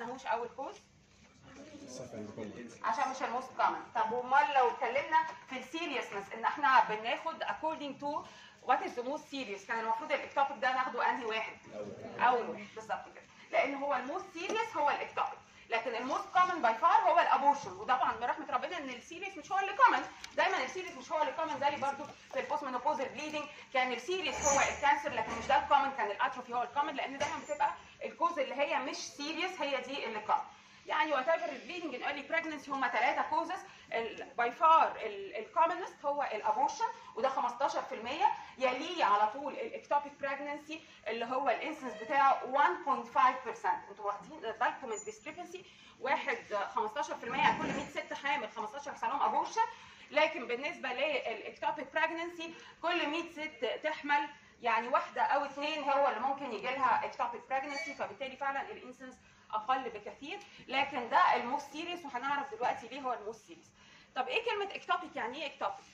خدناهوش اول كوز الصف عند كل عشان مش الموست كومن طب امال لو اتكلمنا في السيريسنس ان احنا بناخد according to what is the most serious كان المفروض الاكتوبيك ده ناخده انهي واحد اول واحد بالظبط كده لان هو الموست سيريس هو الاكتوبيك لكن الموست كومن باي فار هو الابورشن وطبعا برحمه ربنا ان السيريس مش هو اللي كومن دايما السيريس مش هو اللي كومن زي برضو في البوست مينوبوزال بليدنج كان السيريس هو الكانسر لكن مش ده الكومن كان الاتروفي هو الكومن لان دايما بتبقى الكوز اللي هي مش سيريس هي دي اللي كومن يعني وات ايفر البليدنج ان ايرلي بريجنسي هم ثلاثه كوزز باي فار الكومنست هو الابورشن وده 15% يليه على طول الاكتوبيك بريجنسي اللي هو الانسنس بتاعه 1.5% انتوا واخدين بالكم من الديسكريبنسي واحد 15% يعني كل 100 ست حامل 15 يحصل لهم ابورشن لكن بالنسبه للاكتوبيك بريجنسي كل 100 ست تحمل يعني واحده او اثنين هو اللي ممكن يجي لها اكتوبيك بريجنسي فبالتالي فعلا الانسنس اقل بكثير لكن ده الموست سيريس وهنعرف دلوقتي ليه هو الموست سيريس طب ايه كلمه اكتوبيك يعني ايه اكتوبيك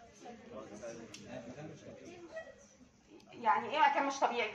يعني ايه مكان مش طبيعي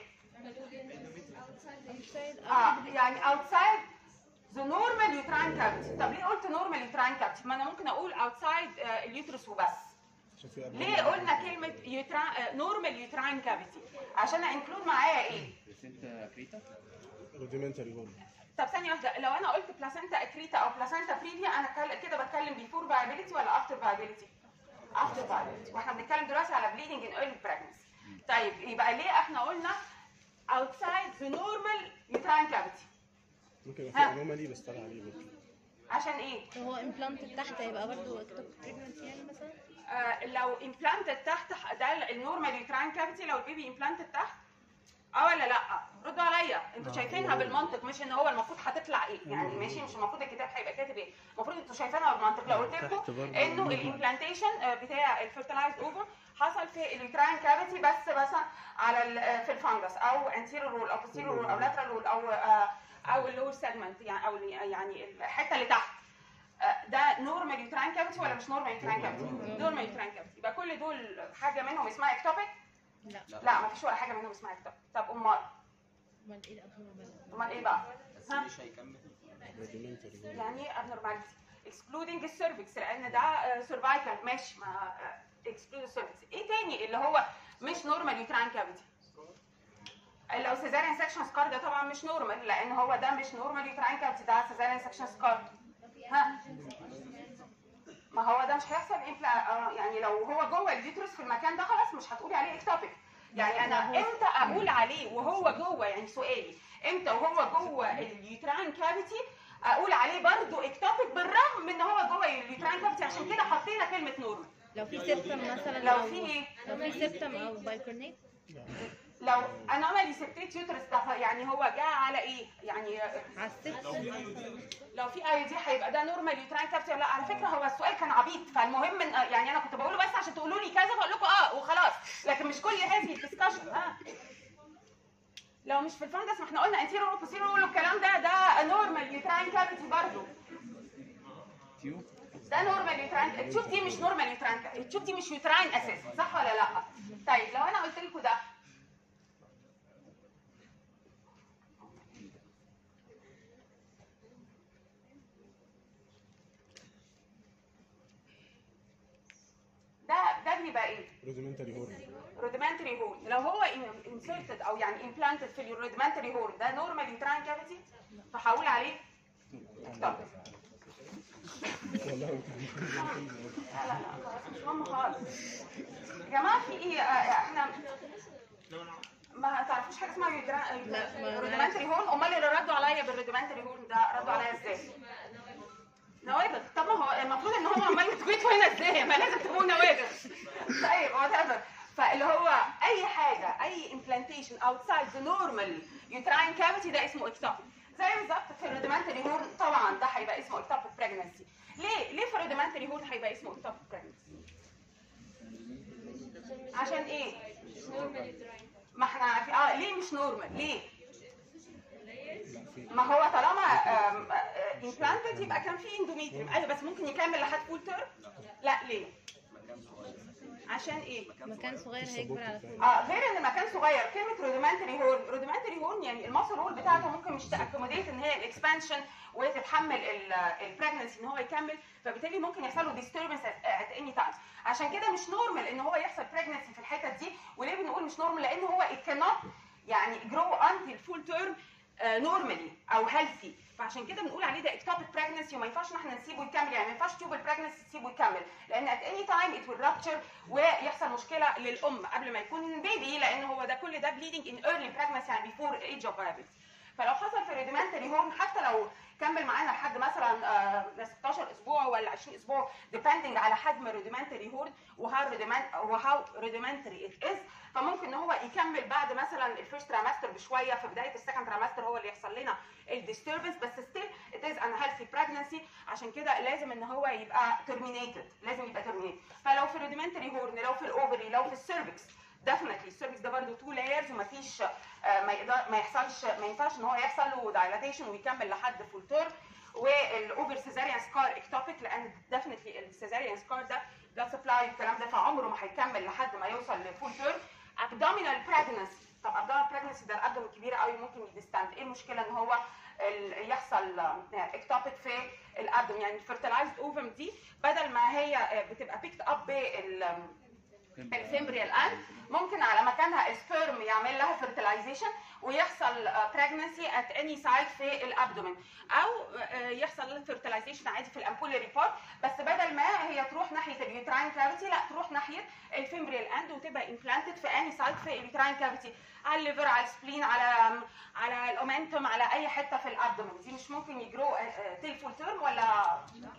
اه يعني outside the normal uterine cavity طب ليه قلت normal uterine cavity ما انا ممكن اقول outside آه، اليوترس وبس عشان في قبل ليه قلنا كلمه uterine نورمال uterine cavity عشان انكلود معايا ايه بلاسينتا كريتا روديمنتري هول طب ثانية واحدة لو أنا قلت بلاسنتا أكريتا أو بلاسنتا بريفيا أنا كال- كده بتكلم بيفور فايبيليتي ولا أفتر فايبيليتي؟ أفتر فايبيليتي وإحنا بنتكلم دلوقتي على بليدنج إن ايرلي بريجنسي طيب يبقى ليه إحنا قلنا outside the normal uterine cavity ممكن يبقى ها. في انومالي بس طالع عليه ممكن عشان إيه؟ هو امبلانت تحت هيبقى برضه اكتوب بريجننسي يعني مثلا آه لو امبلانتد تحت ده النورمال يوتراين كافيتي لو البيبي امبلانتد تحت اه ولا لا ردوا عليا انتوا شايفينها بالمنطق مش ان هو المفروض هتطلع ايه يعني ماشي مش المفروض الكتاب هيبقى كاتب ايه المفروض انتوا شايفينها بالمنطق لو قلت لكم انه الامبلانتيشن بتاع الفيرتلايزد اوفر حصل في اليوتراين كافيتي بس مثلا على ال- في الفانجس او انتيريور رول او posterior رول او لاترال رول او آه، او اللور سيجمنت يعني او يعني الحته اللي تحت آه، ده نورمال يوتراين كافيتي ولا مش نورمال يوتراين كافيتي؟ نورمال يوتراين كافيتي يبقى كل دول حاجه منهم اسمها اكتوبيك؟ لا لا ما فيش ولا حاجه منهم اسمها اكتوبيك طب امال امال ايه الابنورمال امال ايه بقى؟ بس ها؟ مش هيكمل روديمنتري هول يعني ايه abnormality؟ excluding السيرفكس لان ده سيرفايكال ماشي ما exclude السيرفكس ايه تاني اللي هو مش نورمال يوتراين كافيتي؟ لو سيزاريان سكشن سكار ده طبعا مش نورمال لان هو ده مش نورمال يوتراين كافيتي ده سيزاريان سكشن سكار ها ما هو ده مش هيحصل إمبلا- آه، يعني لو هو جوه اليوترس في المكان ده خلاص مش هتقولي عليه اكتوبيك يعني انا امتى اقول عليه وهو جوه يعني سؤالي امتى وهو جوه اليوتراين كافيتي اقول عليه برضو اكتوبيك بالرغم من ان هو جوه اليوتراين كافيتي عشان كده حطينا كلمه نورمال لو في سيبتم مثلا لو أو- في ايه لو في سيبتم او بايكورنيت لو انا عملي سبتيت يوترس ده يعني هو جه على ايه يعني على السيبتم لو في اي دي هيبقى ده نورمال يوتراين كافيتي ولا لا على فكره هو السؤال كان عبيط فالمهم إن يعني انا كنت بقوله بس عشان تقولوا لي كذا فاقول لكم اه وخلاص لكن مش كل هذه الدسكشن اه لو مش في الفندس ما احنا قلنا انتيرو وبوسيرو والكلام ده ده نورمال يوتراين كافيتي برضه تيوب ده نورمال يوتراين تشوف دي مش نورمال يوتراين تشوف دي مش يوتراين اساسا صح ولا لا طيب لو انا قلت لكم ده ده ده بيبقى ايه روديمنتري هول روديمنتري هول لو هو انسرتد او يعني امبلانتد في الروديمنتري هول ده نورمال يوتراين كافيتي فهقول عليه طب والله لا لا لا خلاص مش مهم خالص يا جماعه في ايه آه، احنا ما تعرفوش حاجه اسمها لا، ما- روديمنتري هول امال اللي ردوا عليا بالروديمنتري هول ده ردوا عليا ازاي؟ نوابغ طب ما هو المفروض ان هم عمال يتويتوا هنا ازاي ما لازم تكون نوابغ طيب وات ايفر فاللي هو اي حاجه اي امبلانتيشن اوتسايد ذا نورمال يوتراين كافيتي ده اسمه اكتوبيك زي بالظبط في الروديمنتري هول طبعا ده هيبقى اسمه اكتوبيك بريجنسي ليه ليه في الروديمنتري هول هيبقى اسمه اكتوبيك بريجنسي عشان ايه ما احنا عارفين اه ليه مش نورمال ليه ما هو طالما امبلانتد يبقى كان في اندوميتريوم ايوه بس ممكن يكمل لحد فول تيرم لا ليه عشان ايه مكان صغير هيكبر على طول اه غير ان المكان صغير كلمه روديمنتري هورن روديمنتري هورن يعني الماسل هول بتاعته ممكن مش تاكوموديت ان هي الاكسبانشن وتتحمل البريجنسي ان هو يكمل فبالتالي ممكن يحصل له ديستربنس ات اني تايم عشان كده مش نورمال ان هو يحصل بريجنسي في الحتت دي وليه بنقول مش نورمال لان هو it cannot يعني جرو انتل فول تيرم نورمالي او هيلثي فعشان كده بنقول عليه ده اكتوبيك بريجنسي وما ينفعش ان احنا نسيبه يكمل يعني ما ينفعش تيوب البريجنسي تسيبه يكمل لان ات اني تايم ات ويل رابتشر ويحصل مشكله للام قبل ما يكون بيبي لان هو ده كل ده بليدنج ان ايرلي بريجنسي يعني بيفور ايج اوف فايبلز فلو حصل في ريديمنتري هورن حتى لو كمل معانا لحد مثلا آه، 16 اسبوع ولا 20 اسبوع ديبندنج على حجم الريديمنتري هورن وهاو وهاو ريديمنتري ات از فممكن ان هو يكمل بعد مثلا الفيرست ترامستر بشويه في بدايه السكند ترامستر هو اللي يحصل لنا الديستربنس بس ستيل ات از ان هيلثي بريجنسي عشان كده لازم ان هو يبقى ترمينيتد لازم يبقى ترمينيتد فلو في الريديمنتري هورن لو في الاوفري لو في السيرفكس ديفنتلي السيرفكس ده برضه تو لايرز ومفيش آه، ما يقدر ما يحصلش ما ينفعش ان هو يحصل له دايلاتيشن ويكمل لحد فول تيرم والاوفر سيزاريان سكار اكتوبيك لان ديفنتلي السيزاريان سكار ده بلاد سبلاي الكلام ده فعمره ما هيكمل لحد ما يوصل لفول تيرم ابدومينال بريجنسي طب ابدومينال بريجنسي ده الابدومين كبيره قوي ممكن يديستاند ايه المشكله ان هو ال- يحصل اكتوبيك في الابدومين يعني الفيرتلايزد اوفم دي بدل ما هي آه، بتبقى بيكت اب بال الفيمبريال اند ممكن على مكانها السبيرم يعمل لها فيرتلايزيشن ويحصل بريجنسي ات اني سايد في الابدومين او آه، يحصل لها فيرتلايزيشن عادي في الامبولاري بارت بس بدل ما هي تروح ناحيه اليوتراين كافيتي لا تروح ناحيه الفيمبريال اند وتبقى امبلانتد في اني سايد في اليوتراين كافيتي على الليفر على السبلين على على الاومنتوم على اي حته في الابدومين دي مش ممكن يجرو تيل فول تيرم ولا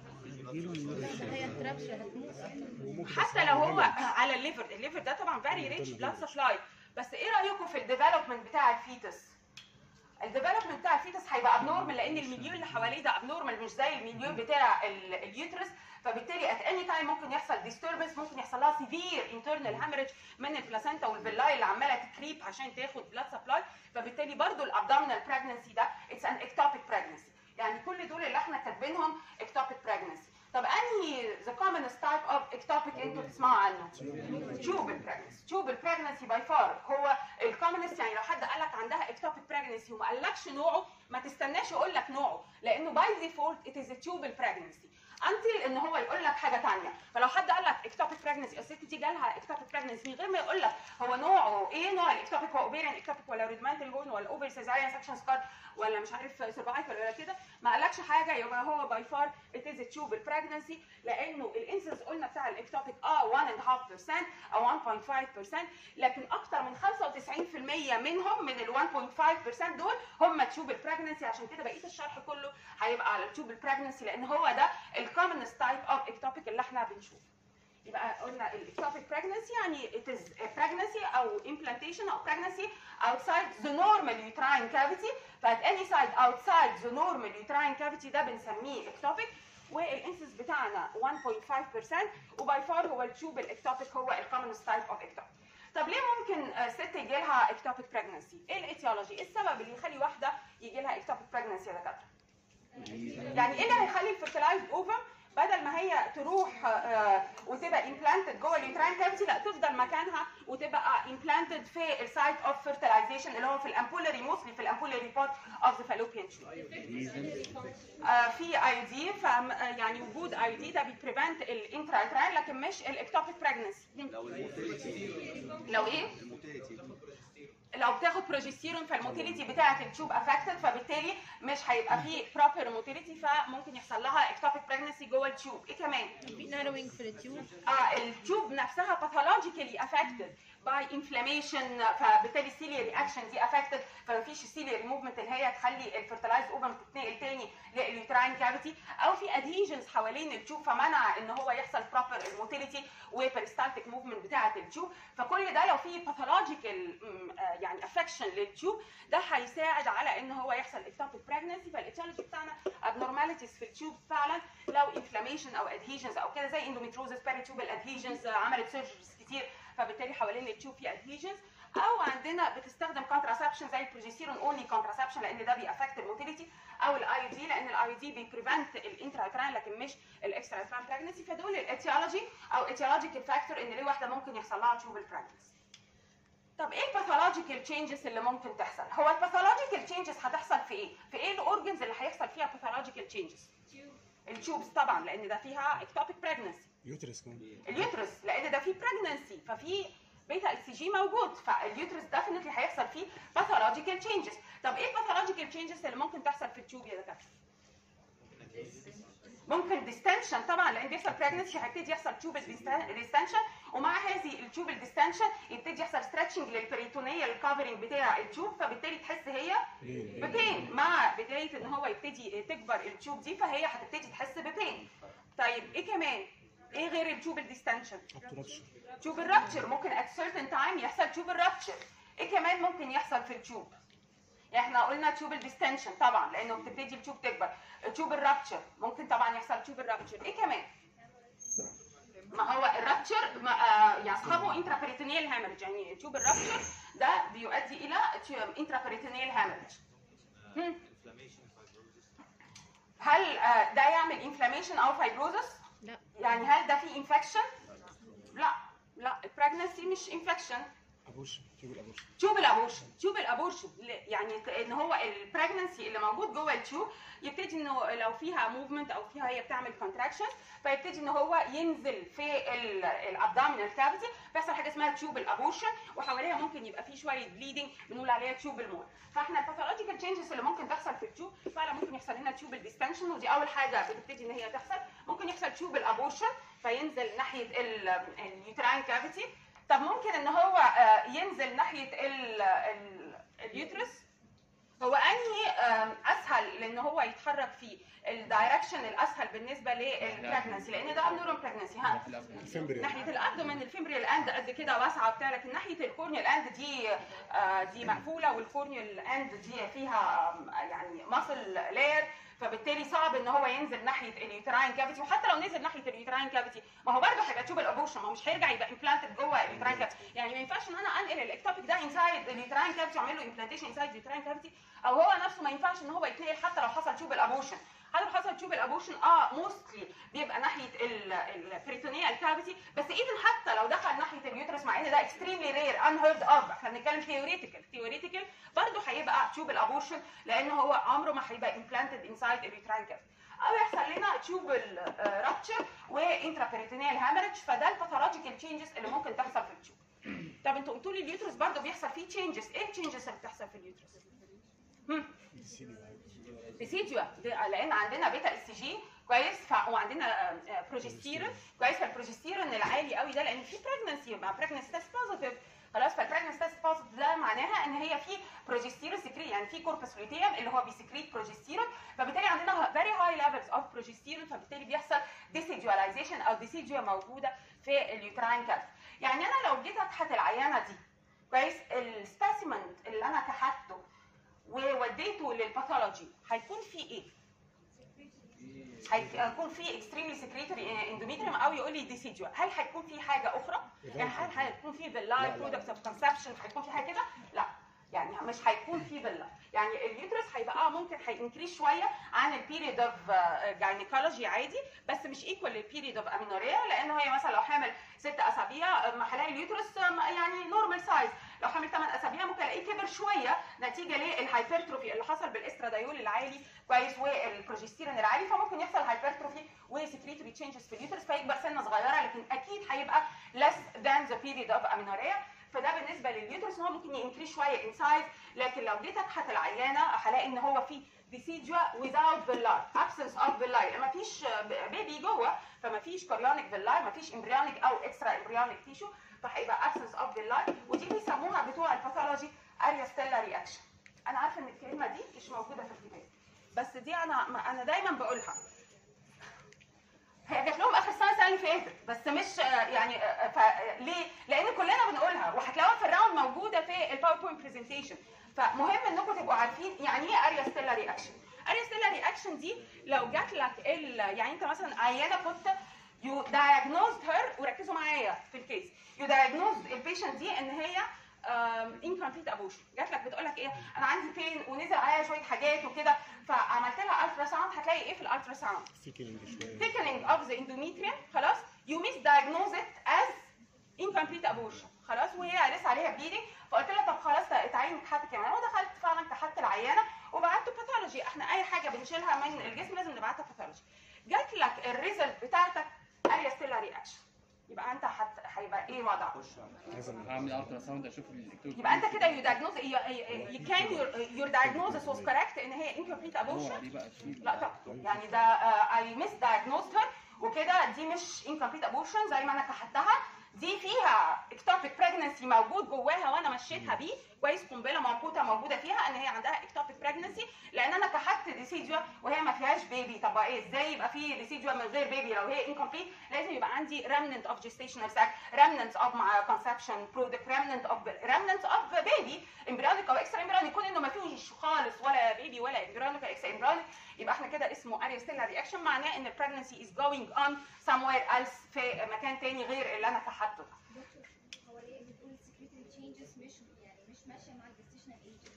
هي هتربش هتموت حتى لو هو على الليفر الليفر ده طبعا فيري ريتش بلاد سبلاي بس ايه رايكم في الديفلوبمنت بتاع الفيتس الديفلوبمنت بتاع الفيتس هيبقى ابنورمال لان المليون اللي حواليه ده ابنورمال مش زي المليون بتاع ال- اليوترس فبالتالي ات اني تايم ممكن يحصل ديستربنس ممكن يحصل لها سيفير انترنال هامرج من البلاسينتا والفيلاي اللي عماله تكريب عشان تاخد بلاد سبلاي فبالتالي برضو الابدومينال بريجنسي ده اتس ان اكتوبيك بريجنسي يعني كل دول اللي احنا كاتبينهم اكتوبيك بريجنسي طب انهي ذا commonest type of ectopic انتوا تسمعوا عنه؟ تيوبل pregnancy تيوبل pregnancy باي فار هو الكومنست يعني لو حد قال لك عندها ectopic pregnancy وما قالكش نوعه ما تستناش يقول لك نوعه لانه باي ديفولت it is a tubal pregnancy until ان هو يقول لك حاجه ثانيه فلو حد قال لك ectopic pregnancy الست دي جالها ectopic pregnancy من غير ما يقول لك هو نوعه ايه نوع الاكتوبيك هو اوبيريان ectopic ولا ريدمانتال هورن ولا اوفر سيزاريان سكشن سكار ولا مش عارف سيرفايكال ولا كده ما قالكش حاجه يبقى هو باي فار it is a tubal pregnancy لانه الانسنس قلنا بتاع الاكتوبيك اه 1.5% او 1.5% لكن اكتر من 95% منهم من ال 1.5% دول هم تيوبل بريجنسي عشان كده بقيه الشرح كله هيبقى على التيوبل بريجنسي لان هو ده الكومنست تايب اوف اكتوبيك اللي احنا بنشوفه يبقى قلنا الاكتوبيك pregnancy يعني it is a pregnancy او implantation او pregnancy outside the normal uterine cavity فات any side outside the normal uterine cavity ده بنسميه ectopic والانسس بتاعنا 1.5% وباي فار هو التيوب الاكتوبيك هو الكومنست تايب اوف ectopic طب ليه ممكن آه، ست يجي لها ectopic pregnancy؟ ايه الايتيولوجي؟ ايه السبب اللي يخلي واحده يجي لها ectopic pregnancy يا دكاتره؟ يعني ايه اللي هيخلي الفيرتلايزد اوفم بدل ما هي تروح آه، وتبقى امبلانتد جوه اليوتراين كافيتي لا تفضل مكانها وتبقى امبلانتد في السايت اوف فيرتلايزيشن اللي هو في الامبولاري موستلي في الامبولاري بارت اوف ذا فالوبيان في اي دي ف يعني وجود اي دي ده بيبريفنت الانترا لكن مش الاكتوبيك بريجنسي لو ايه؟ لو بتاخد بروجستيرون فالموتيليتي بتاعه التيوب افكتد فبالتالي مش هيبقى فيه بروبر موتيليتي فممكن يحصل لها اكتوبيك بريجنسي جوه التيوب ايه كمان؟ في ناروينج في التيوب آه التيوب نفسها باثولوجيكالي افكتد باي انفلاميشن فبالتالي السيليا رياكشن دي افكتد فمفيش السيليا ريموفمنت اللي هي تخلي الفيرتلايز اوفم تتنقل تاني لليوتراين كافيتي او في ادهيجنز حوالين التيوب فمنع ان هو يحصل بروبر الموتيليتي وبريستالتيك موفمنت بتاعه التيوب فكل ده لو في باثولوجيكال يعني افكشن للتيوب ده هيساعد على ان هو يحصل اكتوبيك بريجنسي فالايتيولوجي بتاعنا abnormalities في التيوب فعلا لو انفلاميشن او ادهيجنز او كده زي اندوميتروزس باريتيوبال ادهيجنز عملت سيرجريز كتير فبالتالي حوالين التيوب في ادهيجنز او عندنا بتستخدم كونتراسبشن زي البروجيستيرون اونلي كونتراسبشن لان ده بيأفكت الموتيليتي او الاي دي لان الاي دي بيبريفنت الانترا لكن مش الاكسترا بريجنسي فدول الاتيولوجي او اتيولوجيكال فاكتور ان ليه واحده ممكن يحصل لها تشوب البريجنسي طب ايه الباثولوجيكال تشينجز اللي ممكن تحصل؟ هو الباثولوجيكال تشينجز هتحصل في ايه؟ في ايه الاورجنز اللي هيحصل فيها باثولوجيكال تشينجز؟ التوبس طبعا لان ده فيها اكتوبيك بريجنسي يوترس كمان اليوترس لان ده فيه بريجنسي ففي بيتا ال سي جي موجود فاليوترس ديفنتلي هيحصل فيه باثولوجيكال تشينجز طب ايه الباثولوجيكال تشينجز اللي ممكن تحصل في التوب يا دكاتره؟ ممكن ديستنشن طبعا لان بيحصل بريجنسي هيبتدي يحصل تيوب ديستنشن ومع هذه التيوب ديستنشن يبتدي يحصل ستريتشنج للبريتونيال الكفرنج بتاع التيوب فبالتالي تحس هي ليه؟ ببين مع بدايه ان هو يبتدي تكبر التيوب دي فهي هتبتدي تحس ببين طيب ايه كمان ايه غير التيوب الديستنشن ابترابشن تيوب الرابتشر ممكن at certain time يحصل تيوب الرابتشر ايه كمان ممكن يحصل في التيوب احنا قلنا تيوب الديستنشن طبعا لانه بتبتدي التيوب تكبر تيوب الرابتشر ممكن طبعا يحصل تيوب الرابتشر ايه كمان ما هو الرابتشر ما آه يعني اصحابه انترابريتونيال هامرج يعني تيوب الرابتشر ده بيؤدي الى انترابريتونيال هامرج هل آه ده يعمل انفلاميشن او فايبروزس لا يعني هل ده فيه انفكشن لا لا البريجنسي مش انفكشن ابوشن تيوب الابوشن تيوب الابورشن تيوب الابورشن ل- يعني ك- ان هو البريجنسي اللي موجود جوه التيوب يبتدي انه لو فيها موفمنت او فيها هي بتعمل كونتراكشن فيبتدي ان هو ينزل في الابدومينال كافيتي بيحصل حاجه اسمها تيوب الابورشن وحواليها ممكن يبقى في شويه بليدنج بنقول عليها تيوب المول فاحنا الباثولوجيكال تشينجز اللي ممكن تحصل في التيوب فعلا ممكن يحصل لنا تيوب الديستنشن ودي اول حاجه بتبتدي ان هي تحصل ممكن يحصل تيوب الابورشن فينزل ناحيه اليوتراين كافيتي طب ممكن ان هو آه، ينزل ناحيه ال- ال- اليوترس هو انهي آم، اسهل لان هو يتحرك في الدايركشن الاسهل بالنسبه للبريجنسي لان ده ابنورمال بريجنسي ها في الأبدن. الفمبريال ناحيه الابدومين الفيمبريال اند قد كده واسعه وبتاع لكن ناحيه الكورنيال اند دي آه، دي مقفوله والكورنيال اند دي فيها آم، يعني ماسل لاير فبالتالي صعب ان هو ينزل ناحيه اليوتراين كافيتي وحتى لو نزل ناحيه اليوتراين كافيتي ما هو برضه هيبقى تيوب الابوشن ما هو مش هيرجع يبقى امبلانتد جوه اليوتراين كافيتي يعني ما ينفعش ان انا انقل الاكتوبيك ده انسايد اليوتراين كافيتي واعمل له امبلانتيشن انسايد اليوتراين كافيتي او هو نفسه ما ينفعش ان هو يتنقل حتى لو حصل تيوب الابوشن حتى لو حصل تيوب الابوشن اه موستلي بيبقى ناحيه البريتونيال كافيتي بس ايفن حتى لو دخل ناحيه اليوترس مع ان ده اكستريملي رير ان هيرد اوف احنا بنتكلم ثيوريتيكال ثيوريتيكال برضه هيبقى تيوب الابوشن لان هو عمره ما هيبقى امبلانتد انسايد اليوتراين كافيتي او يحصل لنا تيوب رابتشر وانترابريتونيال هامرج فده الباثولوجيكال تشينجز اللي ممكن تحصل في التيوب طب انتوا قلتوا لي اليوترس برضه بيحصل فيه تشينجز ايه التشينجز اللي بتحصل في اليوترس؟ هم؟ ريسيديو لان عندنا بيتا اس جي كويس ف... وعندنا آه، آه، بروجستيرون كويس فالبروجستيرون العالي قوي ده لان في بريجنسي مع بريجنسي تيست بوزيتيف خلاص فالبريجنسي تيست بوزيتيف ده معناها ان هي في بروجستيرون سكريت يعني في كوربس لوتيوم اللي هو بيسكريت بروجستيرون فبالتالي عندنا فيري هاي ليفلز اوف بروجستيرون فبالتالي بيحصل ديسيدواليزيشن او ديسيديو موجوده في اليوتراين كافيتي يعني انا لو جيت اكحت العيانه دي كويس السبيسيمنت اللي انا كحته ووديته للباثولوجي هيكون في ايه؟ هيكون في اكستريملي سكريتري اندوميتريوم او يقول لي ديسيديوال هل هيكون في حاجه اخرى؟ يعني هل هيكون في لا، باللاي لا. برودكتس اوف كونسبشن هيكون في حاجه كده؟ لا يعني مش هيكون في بالله يعني اليوترس هيبقى اه ممكن هينكريس شويه عن البيريد اوف جاينيكولوجي عادي بس مش ايكوال للبيريد اوف امينوريا لان هي مثلا لو حامل ست اسابيع أم، هلاقي اليوترس أم، يعني نورمال سايز لو حامل 8 اسابيع ممكن الاقيه كبر شويه نتيجه للهايبرتروفي اللي حصل بالاسترادايول العالي كويس والبروجستيرون العالي فممكن يحصل هايبرتروفي وسكريتوري تشينجز في اليوترس فيكبر سنه صغيره لكن اكيد هيبقى less than the period of amenorrhea فده بالنسبه لليوترس ان هو ممكن ينكريس شويه ان سايز لكن لو جيت اكحت العيانه هلاقي ان هو في ديسيديا without villi absence of villi ما فيش بيبي جوه فما فيش كوريونيك villi ما فيش امبريونيك او اكسترا امبريونيك تيشو فهيبقى absence of villi ودي بيسموها بتوع الباثولوجي ارياستيلا رياكشن انا عارفه ان الكلمه دي مش موجوده في الكتاب بس دي انا ما انا دايما بقولها هي جات لهم اخر السنه السنه اللي فاتت بس مش آه، يعني آه، آه، ف- آه، ليه؟ لان كلنا بنقولها وهتلاقوها في الراوند موجوده في الباوربوينت برزنتيشن فمهم انكم تبقوا عارفين يعني ايه اريا ستيلا رياكشن اريا ستيلا رياكشن دي لو جات لك ال يعني انت مثلا عيانه كنت يو diagnosed her وركزوا معايا في الكيس يو diagnosed البيشنت دي ان هي انكمبليت ابوشن جات لك بتقول لك ايه انا عندي بين ونزل عليا شويه حاجات وكده فعملت لها الترا ساوند هتلاقي ايه في الالترا ساوند ثيكنينج شويه thickening of the endometrium خلاص you misdiagnose it as incomplete abortion خلاص وهي لسه عليها bleeding فقلت لها طب خلاص تعالي نكحت كمان ودخلت فعلا كحت العيانه وبعته باثولوجي احنا اي حاجه بنشيلها من الجسم لازم نبعتها باثولوجي جات لك الريزلت بتاعتك اريا ستيلا رياكشن يبقى انت هت... هيبقى ايه وضعك؟ لازم هعمل الترا ساوند اشوف الدكتور يبقى انت كده يو diagnose you can your, your diagnosis was correct ان هي incomplete abortion هو دي بقى تشيل لا طبعا يعني ده اي ميس diagnosed her وكده دي مش incomplete abortion زي ما انا كحتها دي فيها ectopic pregnancy موجود جواها وانا مشيتها بيه كويس قنبله مربوطه موجوده فيها ان هي عندها ectopic pregnancy لان انا كحت ديسيديو وهي ما فيهاش بيبي طب ايه ازاي يبقى في ديسيديو من غير بيبي لو هي incomplete لازم يبقى عندي remnant of gestational sac remnants of my conception product remnant of remnants of baby embryonic او extra embryonic يكون انه ما فيهوش خالص ولا بيبي ولا embryonic ولا extra embryonic يبقى احنا كده اسمه اريا ستيلا رياكشن معناه ان البريجنسي از جوينج اون somewhere else في مكان تاني غير اللي انا كحته ده هو ليه بتقول secretary changes مش يعني مش ماشيه مع الجستيشنال ايج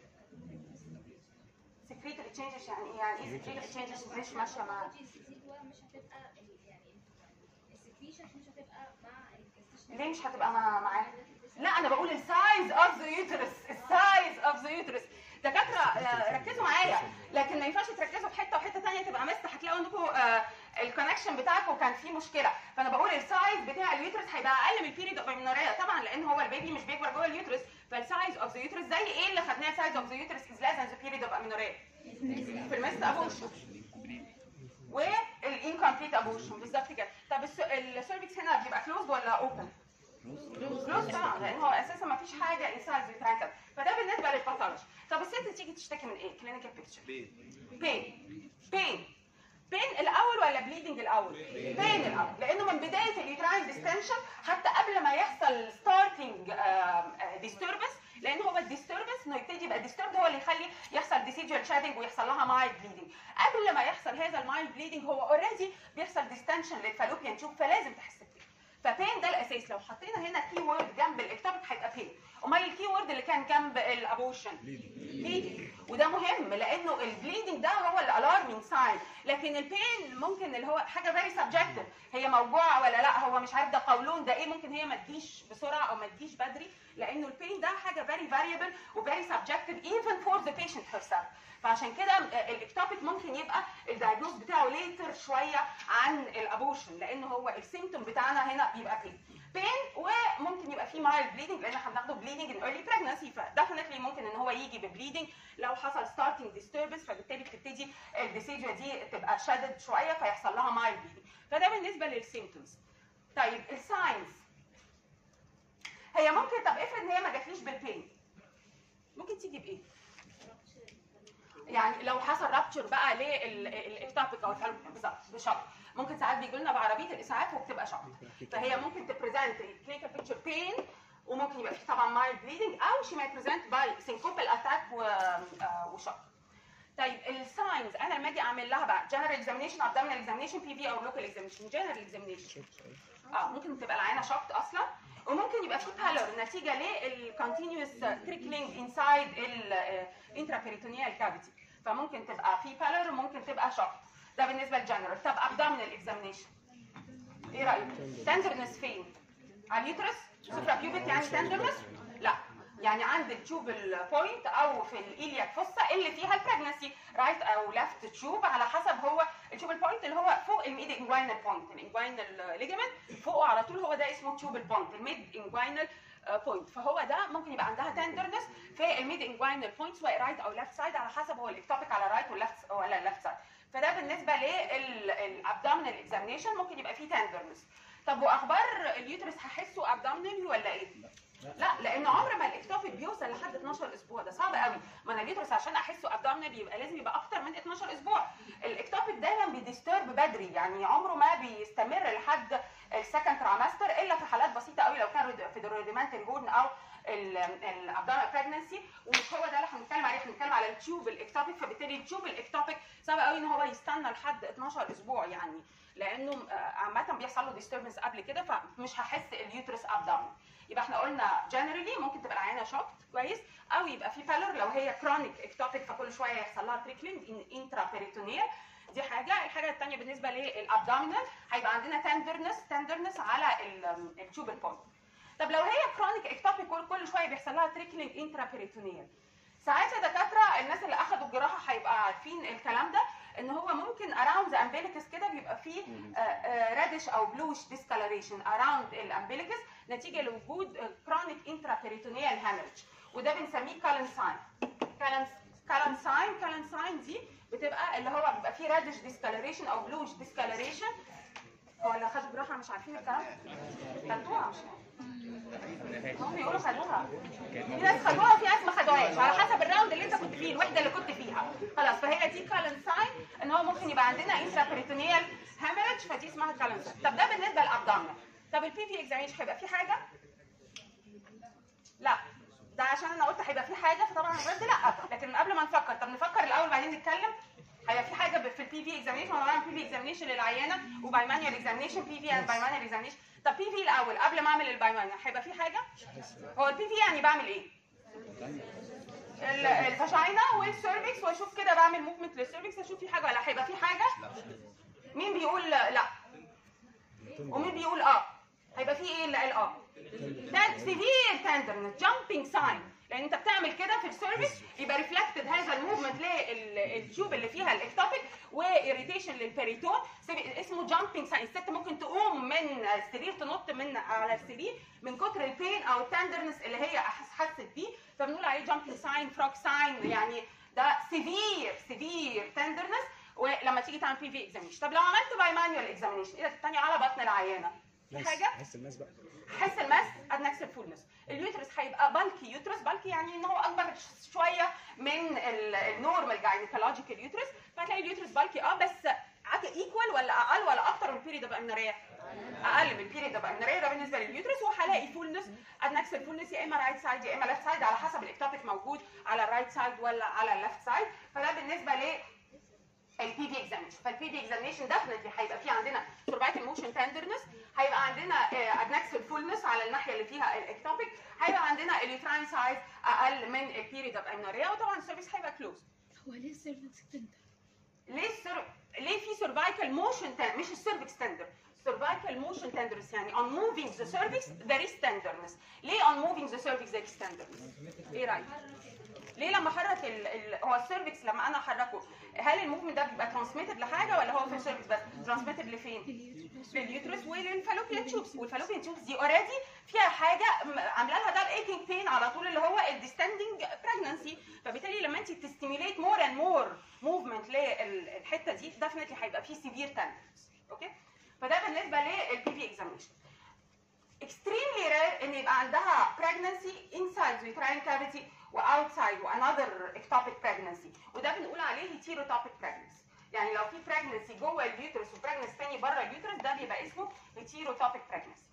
secretary changes يعني ايه يعني ايه secretary changes مش ماشيه مع مش هتبقى ال- يعني السكريشن مش هتبقى مع الجستيشنال ليه مش هتبقى مع- معاها لا انا بقول السايز اوف ذا يوترس السايز اوف ذا يوترس دكاتره آه، ركزوا معايا لكن ما ينفعش تركزوا في حته وحته ثانيه تبقى مست هتلاقوا انكم الكونكشن بتاعكم كان فيه مشكله فانا بقول السايز بتاع اليوترس هيبقى اقل من البيريد اوف امينوريا طبعا لان هو البيبي مش بيكبر جوه اليوترس فالسايز اوف ذا يوترس زي ايه اللي خدناه سايز اوف ذا يوترس از لازم ذا بيريد اوف امينوريا في المست ابوشن والانكمبليت ابوشن بالظبط كده طب السيرفكس هنا بيبقى كلوزد ولا اوبن؟ كلوز طبعا لان هو اساسا ما فيش حاجه انسايد بيترانكب فده بالنسبه للباثولوجي طب الست تيجي تشتكي من ايه؟ كلينيكال بيكتشر بين بين بين الاول ولا بليدنج الاول؟ بين الاول لانه من بدايه اليوتراين ديستنشن حتى قبل ما يحصل ستارتنج ديستربنس لان هو الديستربنس انه يبتدي يبقى ديسترب هو اللي يخلي يحصل ديسيدوال شادنج ويحصل لها مايل بليدنج قبل ما يحصل هذا المايل بليدنج هو اوريدي بيحصل ديستنشن للفالوبيان تيوب فلازم تحس بيه فبين ده الاساس لو حطينا هنا كي وورد جنب الاكتوبيك هيبقى بين امال الكي وورد اللي كان جنب الابوشن بليدنج وده مهم لانه البليدنج ده هو الالارمينج ساين لكن البين ممكن اللي هو حاجه فيري سبجكتيف هي موجوعه ولا لا هو مش عارف ده قولون ده ايه ممكن هي ما تجيش بسرعه او ما تجيش بدري لانه البين ده حاجه فيري فاريبل وفيري سبجكتيف ايفن فور ذا بيشنت هيرسيلف فعشان كده الاكتوبيك ممكن يبقى الدايجنوز بتاعه ليتر شويه عن الابوشن لان هو السيمتوم بتاعنا هنا بيبقى بين بين وممكن يبقى فيه مايل بليدنج لان احنا بناخده بليدنج ان ايرلي بريجنسي فديفنتلي ممكن ان هو يجي ببليدنج لو حصل ستارتنج ديستربنس فبالتالي بتبتدي الديسيجيا دي تبقى شادد شويه فيحصل لها مايل بليدنج فده بالنسبه للسيمتومز طيب الساينز هي ممكن طب افرض ان هي ما جاتليش بالبين ممكن تيجي بايه؟ يعني لو حصل رابتشر بقى للاكتوبيك او الفالوبيان بالظبط بشق ممكن ساعات بيجي لنا بعربيه الاسعاف وبتبقى شق فهي ممكن تبريزنت كلينيكال بيكتشر بين وممكن يبقى في طبعا مايل بليدنج او شي ماي بريزنت باي سينكوبال اتاك وشق طيب الساينز انا لما اجي اعمل لها بقى جنرال اكزامينشن ابدومينال اكزامينشن بي في او لوكال اكزامينشن جنرال اكزامينشن اه ممكن تبقى العينه شوكت اصلا وممكن يبقى في بالور نتيجه للكونتينوس تريكلينج انسايد الانترابيريتونيال كافيتي فممكن تبقى في بالور وممكن تبقى شوكت ده بالنسبه للجنرال طب ابدومينال اكزامينشن ايه رايك تندرنس فين على اليوترس سوبرا بيوبيك يعني تندرنس لا يعني عند التوبل بوينت او في الايلياك فوسا اللي فيها البريجنسي رايت او ليفت تيوب على حسب هو التوبل بوينت اللي هو فوق الميد انجوينال بوينت الانجوينال ليجمنت فوقه على طول هو ده اسمه تيوبل بوينت الميد انجوينال بوينت فهو ده ممكن يبقى عندها تندرنس في الميد انجوينال بوينت سواء رايت او ليفت سايد على حسب هو الاكتوبيك على رايت ولا ولا ليفت سايد فده بالنسبه للابدومينال اكزامينشن ممكن يبقى فيه تندرنس طب واخبار اليوترس هحسه ابدومينال ولا ايه؟ لا لان عمر ما الاكتوبيك بيوصل لحد 12 اسبوع ده صعب قوي ما انا اليوترس عشان احسه ابدومينال يبقى لازم يبقى اكتر من 12 اسبوع الاكتوبيك دايما بيديسترب بدري يعني عمره ما بيستمر لحد السكند ترامستر الا في حالات بسيطه قوي لو كان في الروديمنتري هورن او الابدومينال بريجنسي ومش هو ده اللي هنتكلم عليه هنتكلم على التيوب الاكتوبيك فبالتالي التيوب الاكتوبيك صعب قوي ان هو يستنى لحد 12 اسبوع يعني لانه آه، عامه بيحصل له ديستربنس قبل كده فمش هحس اليوترس ابدومين يبقى احنا قلنا جنرالي ممكن تبقى العيانه شوكت كويس او يبقى في بالور لو هي كرونيك اكتوبيك فكل شويه يحصل لها تريكلينج انترا بيريتونيال دي حاجه الحاجه الثانيه بالنسبه للابدومينال هيبقى عندنا تندرنس تندرنس على التيوب البوينت طب لو هي كرونيك اكتوبيك كل شويه بيحصل لها تريكلينج انترا بيريتونيال ساعات يا دكاتره الناس اللي اخذوا الجراحه هيبقى عارفين الكلام ده ان هو ممكن اراوند ذا امبيليكس كده بيبقى فيه ريدش او بلوش ديسكالريشن اراوند الامبيليكس نتيجه لوجود كرونيك انترا بيريتونيال هامرج وده بنسميه كالن ساين كالن كالن ساين كالن ساين دي بتبقى اللي هو بيبقى فيه ريدش ديسكالريشن او بلوش ديسكالريشن هو اللي خدوا جراحه مش عارفين الكلام خدوها مش هم بيقولوا خدوها في ناس خدوها وفي ناس ما خدوهاش على حسب الراوند اللي انت كنت فيه الوحده اللي كنت فيها خلاص فهي دي كالن ساين ان هو ممكن يبقى عندنا انترا بريتونيال هامرج فدي اسمها كالن ساين طب ده بالنسبه للابدومينال طب البي في اكزامينشن هيبقى فيه حاجه؟ لا ده عشان انا قلت هيبقى فيه حاجه فطبعا الرد لا لكن قبل ما نفكر طب نفكر الاول بعدين نتكلم هيبقى في حاجه في البي في اكزامينشن وانا بعمل بي في اكزامينشن للعيانه وباي مانيوال اكزامينشن بي في اند باي مانيوال اكزامينشن طب بي في الاول قبل ما اعمل الباي مانيوال هيبقى في حاجه هو البي في يعني بعمل ايه ال- الفاجينا والسيرفكس واشوف كده بعمل موفمنت للسيرفكس اشوف في حاجه ولا هيبقى في حاجه مين بيقول لا ومين بيقول اه هيبقى في ايه اللي قال اه ده سيفير تندرنس جامبينج ساين لان انت بتعمل كده في السيرفيس يبقى ريفلكتد هذا الموفمنت للتيوب اللي فيها الاكتوبيك واريتيشن للبريتون اسمه جامبينج ساين الست ممكن تقوم من السرير تنط من على السرير من كتر البين او التندرنس اللي هي أحس- حست بيه فبنقول عليه جامبينج ساين فروك ساين يعني ده سيفير سيفير تندرنس ولما تيجي تعمل بي في اكزامينشن طب لو عملت باي مانيوال اكزامينشن ايدك الثانيه على بطن العيانه في ناس حاجه حس الناس بقى حس الماس ادنكس الفولنس اليوترس هيبقى بالكي يوترس بالكي يعني ان هو اكبر ش- شويه من ال- النورمال جاينيكولوجيكال يوترس فهتلاقي اليوترس بالكي اه بس ايكوال ولا اقل ولا اكتر من البيريد اوف امنوريه اقل من البيريد اوف امنوريه ده بالنسبه لليوترس وهلاقي فولنس ادنكس الفولنس يا اما رايت سايد يا اما ليفت سايد على حسب الاكتوبيك موجود على الرايت سايد ولا على الليفت سايد فده بالنسبه ل البي في اكزامينشن فالبي في اكزامينشن ديفنتلي هيبقى في عندنا سربايتال موشن تندرنس هيبقى عندنا ادنكسل فولنس على الناحيه اللي فيها الاكتوبيك هيبقى عندنا اليوتراين سايز اقل من البيريد اوف امنوريا وطبعا السيرفيس هيبقى كلوز هو ليه السيرفكس تندر؟ ليه السر... ليه في سيرفايكال موشن مش السيرفكس تندر سيرفايكال موشن تندرنس يعني on moving the cervix there is tenderness ليه on moving the cervix there is tenderness ايه رايك ليه لما حرك ال... ال... هو السيرفكس لما انا احركه هل الموفمنت ده بيبقى ترانسميتد لحاجه ولا هو في السيرفكس بس ترانسميتد لفين لليوترس وللفالوبيان تيوبس والفالوبيان تيوبس دي اوريدي فيها حاجه م- عامله لها ده الايكينج بين على طول اللي هو الديستندنج بريجنسي فبالتالي لما انت تستيميليت مور اند مور موفمنت للحته دي ديفنتلي هيبقى فيه سيفير تندرنس اوكي فده بالنسبه للبي في اكزامينشن extremely rare ان يبقى عندها pregnancy inside the uterine cavity و outside و another ectopic pregnancy وده بنقول عليه heterotopic pregnancy يعني لو في pregnancy جوه اليوترس و pregnancy تاني بره اليوترس ده بيبقى اسمه heterotopic pregnancy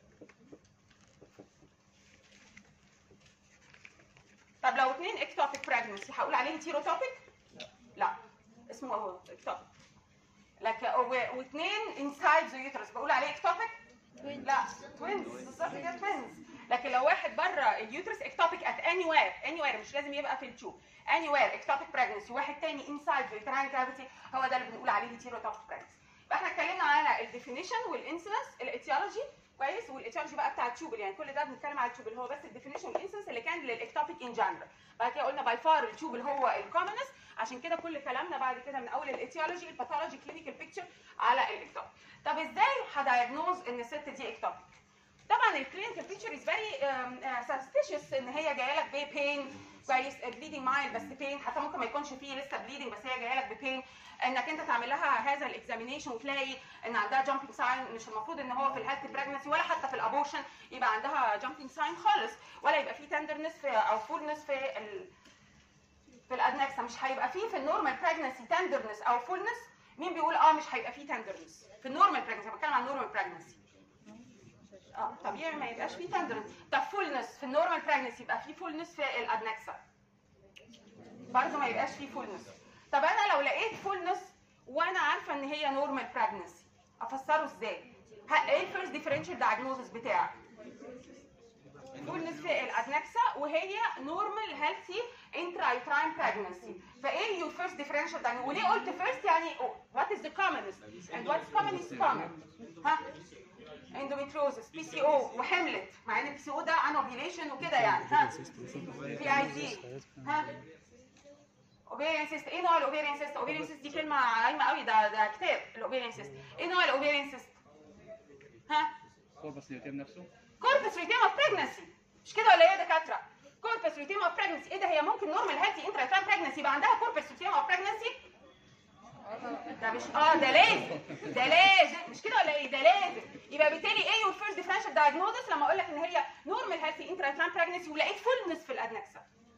طب لو اتنين ectopic pregnancy هقول عليه heterotopic؟ لا اسمه هو ectopic لكن و- واثنين انسايد ذا يوترس بقول عليه ectopic لا توينز بالظبط كده توينز لكن لو واحد بره اليوترس اكتوبيك ات اني وير اني وير مش لازم يبقى في التيوب اني وير اكتوبيك بريجنسي واحد تاني انسايد ذا يوتراين كافيتي هو ده اللي بنقول عليه هيتيروتوبيك بريجنسي يبقى احنا اتكلمنا على الديفينيشن والانسلنس الاتيولوجي كويس والاتيولوجي بقى بتاع التيوب يعني كل ده بنتكلم على التيوب اللي هو بس الديفينيشن والانسلنس اللي كان للاكتوبيك ان جنرال بعد كده قلنا باي فار التيوب اللي هو الكومنس عشان كده كل كلامنا بعد كده من اول الاتيولوجي الباثولوجي كلينيكال بيكتشر على الاكتوبيك طب ازاي هدايجنوز ان الست دي اكتوبيك طبعا الكلينيكال بيكتشر از فيري سسبيشس ان هي جايه لك ببين كويس بليدنج مايل بس بين حتى ممكن ما يكونش فيه لسه بليدنج بس هي جايه لك ببين انك انت تعمل لها هذا الاكزامينيشن وتلاقي ان عندها جامبينج ساين مش المفروض ان هو في الهيلث بريجنسي ولا حتى في الابورشن يبقى عندها جامبينج ساين خالص ولا يبقى فيه تندرنس في او فولنس في ال في الادنكسا مش هيبقى فيه في النورمال بريجنسي تندرنس او فولنس مين بيقول اه مش هيبقى فيه تندرنس في النورمال بريجنسي بتكلم عن النورمال بريجنسي اه طبيعي ما يبقاش فيه تندرنس طب فولنس في النورمال بريجنسي يبقى فيه فولنس في الادنكسا برضه ما يبقاش فيه فولنس طب انا لو لقيت فولنس وانا عارفه ان هي نورمال بريجنسي افسره ازاي؟ ه- ايه الفيرست ديفرنشال دايجنوزس بتاعك؟ فولنس في الادنكسا وهي نورمال هيلثي انترا يوتراين بريجنسي فايه يور فيرست ديفرنشال دايجنوزس وليه قلت فيرست يعني وات از ذا commonest and what's common is common ها اندوميتروزس بي سي او وحملت مع ان البي سي او ده عن اوفيليشن وكده يعني ها في اي دي ها اوفيريان سيست ايه نوع الاوفيريان سيست اوفيريان سيست دي كلمه عايمه قوي ده ده كتاب الاوفيريان سيست ايه نوع الاوفيريان سيست ها كوربس اليوتيم نفسه كوربس ريتيم اوف بريجنسي مش كده ولا ايه يا دكاتره كوربس ريتيم اوف بريجنسي ايه ده هي ممكن نورمال هيلثي انترا بريجنسي يبقى عندها كوربس ريتيم اوف بريجنسي ده مش اه ده لازم ده لازم مش كده ولا ايه ده لازم يبقى بالتالي ايه يور فيرست ديفرنشال دايجنوزس لما اقول لك ان هي نورمال هيلثي انترا بريجنسي ولقيت فولنس في الادنكسا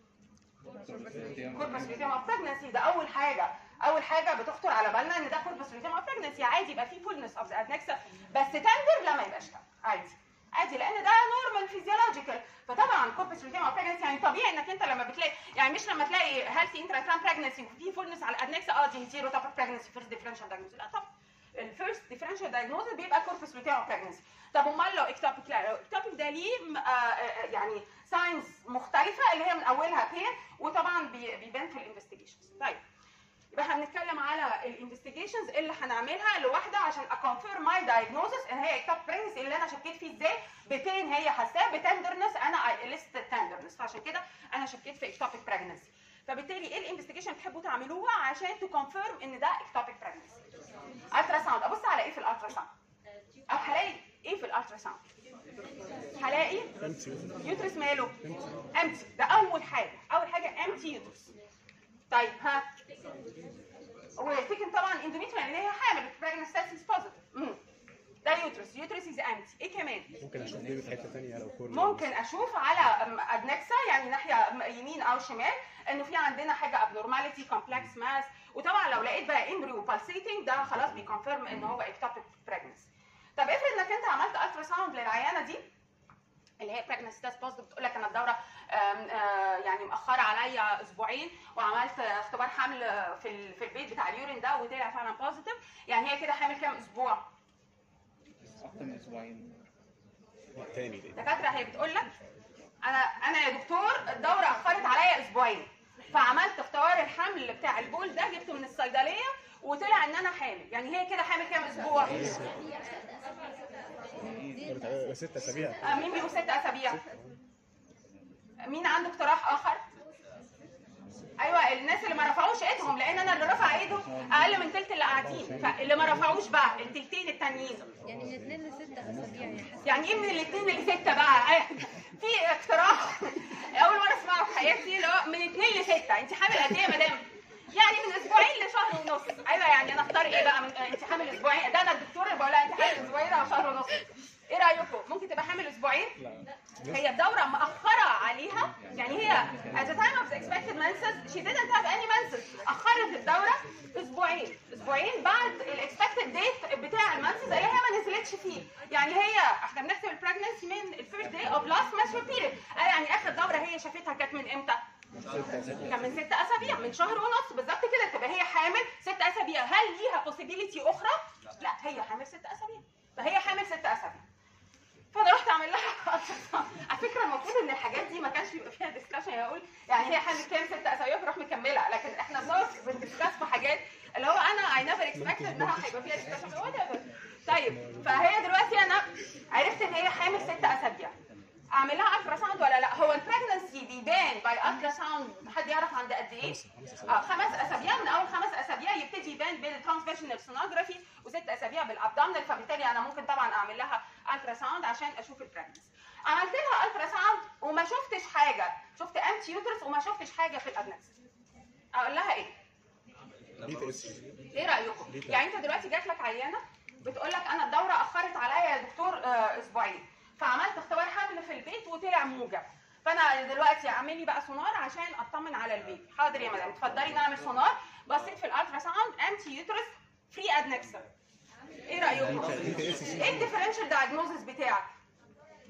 كوربس ريتيم اوف بريجنسي ده اول حاجه اول حاجه بتخطر على بالنا ان ده كوربس ريتيم اوف بريجنسي عادي يبقى فيه فولنس اوف ذا ادنكسا بس تندر لا ما يبقاش تندر عادي عادي لان ده نورمال فيزيولوجيكال فطبعا كوربس ريتيم اوف بريجنسي يعني طبيعي انك انت لما بتلاقي يعني مش لما تلاقي هيلثي انترا بريجنسي وفي فولنس على الادنكسا اه دي زيرو توب بريجنسي فيرست ديفرنشال دايجنوز لا طبعا الفيرست ديفرنشال دايجنوز بيبقى كوربس ريتيم اوف بريجنسي طب امال لو اكتوبيك لا لو اكتوبيك ده ليه م- آه، آه، يعني ساينز مختلفه اللي هي من اولها بين وطبعا بي- بيبان في الانفستيجيشنز طيب يبقى احنا بنتكلم على الانفستيجيشنز اللي هنعملها لوحده عشان اكونفيرم ماي دايجنوزس ان هي اكتوب برينس اللي انا شكيت فيه ازاي بتين هي حاساه بتندرنس انا اي ليست تندرنس فعشان كده انا شكيت في اكتوبيك بريجنسي فبالتالي ايه الانفستيجيشن بتحبوا تعملوها عشان تكونفيرم ان ده اكتوبيك بريجنسي الترا ساوند ابص على ايه في الالترا ساوند او هلاقي ايه في الالترا ساوند هلاقي يوترس ماله امتي ده اول حاجه اول حاجه امتي يوترس طيب ها وتكن طبعا اندوميتريال اللي هي حامل بريجنسيس بوزيتيف ده يوترس يوترس از امتي ايه كمان ممكن اشوف بيبي في حته ثانيه لو كورنر ممكن اشوف على أم، ادنكسا يعني ناحيه م- يمين او شمال انه في عندنا حاجه ابنورماليتي كومبلكس ماس وطبعا لو لقيت بقى امبريو بالسيتنج ده خلاص بيكونفيرم ان هو اكتوبيك بريجنسي طب افرض انك انت عملت الترا ساوند للعيانه دي اللي هي بريجنسي تيست بوزيتيف بتقول لك انا الدوره آم، آه، يعني مأخره عليا اسبوعين وعملت اختبار حمل في ال- في البيت بتاع اليورين ده وطلع فعلا بوزيتيف يعني هي كده حامل كام اسبوع؟ اكتر من اسبوعين تاني ليه؟ دكاتره هي بتقول لك انا انا يا دكتور الدوره اخرت عليا اسبوعين فعملت اختبار الحمل بتاع البول ده جبته من الصيدليه وطلع ان انا حامل يعني هي كده حامل كام اسبوع قلت عليها ست اسابيع آه، مين بيقول ست اسابيع مين عنده اقتراح اخر ايوه الناس اللي ما رفعوش ايدهم لان انا اللي رفع ايده اقل من تلت اللي قاعدين فاللي ما رفعوش بقى التلتين التانيين يعني من اثنين لست اسابيع يا حسن يعني ايه من الاثنين لستة بقى في اقتراح اول مره اسمعه في حياتي اللي هو من اثنين لستة انت حامل قد ايه يا مدام يعني من اسبوعين لشهر ونص ايوه يعني انا اختار ايه بقى من... انت حامل اسبوعين ده انا الدكتور اللي بقول لها انت حامل اسبوعين او شهر ونص ايه رايكم ممكن تبقى حامل اسبوعين هي الدوره مأخرة عليها يعني هي at the time of the expected menses she didn't have any menses أخرت الدورة أسبوعين أسبوعين بعد ال expected date بتاع المنسز اللي هي ما نزلتش فيه يعني هي احنا بنحسب البريجنسي من ال first day of last menstrual period آه يعني آخر دورة هي شافتها كانت من إمتى؟ كان من ست أسابيع من شهر ونص بالظبط كده تبقى هي حامل ست أسابيع هل ليها possibility أخرى؟ لا هي حامل ست أسابيع فهي حامل ست أسابيع فانا رحت اعمل لها على فكره المفروض ان الحاجات دي ما كانش يبقى فيها ديسكشن اقول يعني هي حامل كام ست اسابيع فروح مكمله لكن احنا بنقعد بندسكس في حاجات اللي هو انا اي نيفر اكسبكتد انها هيبقى فيها ديسكشن طيب فهي دلوقتي انا عرفت ان هي حامل ست اسابيع اعمل لها الترا ساوند ولا لا هو البريجنسي بيبان باي الترا ساوند حد يعرف عند قد ايه اه خمس اسابيع من اول خمس اسابيع يبتدي يبان بالترانسفيشنال سونوجرافي وست اسابيع بالابدومينال فبالتالي انا ممكن طبعا اعمل لها الترا ساوند عشان اشوف البريجنسي عملت لها الترا ساوند وما شفتش حاجه شفت امتي يوترس وما شفتش حاجه في الادنكس اقول لها ايه بي تي اس ايه رايكم يعني انت دلوقتي جات لك عيانه بتقول لك انا الدوره اخرت عليا يا دكتور آه، اسبوعين فعملت اختبار حمل في البيت وطلع موجب فانا دلوقتي اعملي بقى سونار عشان اطمن على البيبي حاضر يا مدام اتفضلي نعمل سونار بصيت في الالترا ساوند انتي يوترس فري ادنكسا ايه رايكم ايه الديفرنشال دايجنوزس بتاعك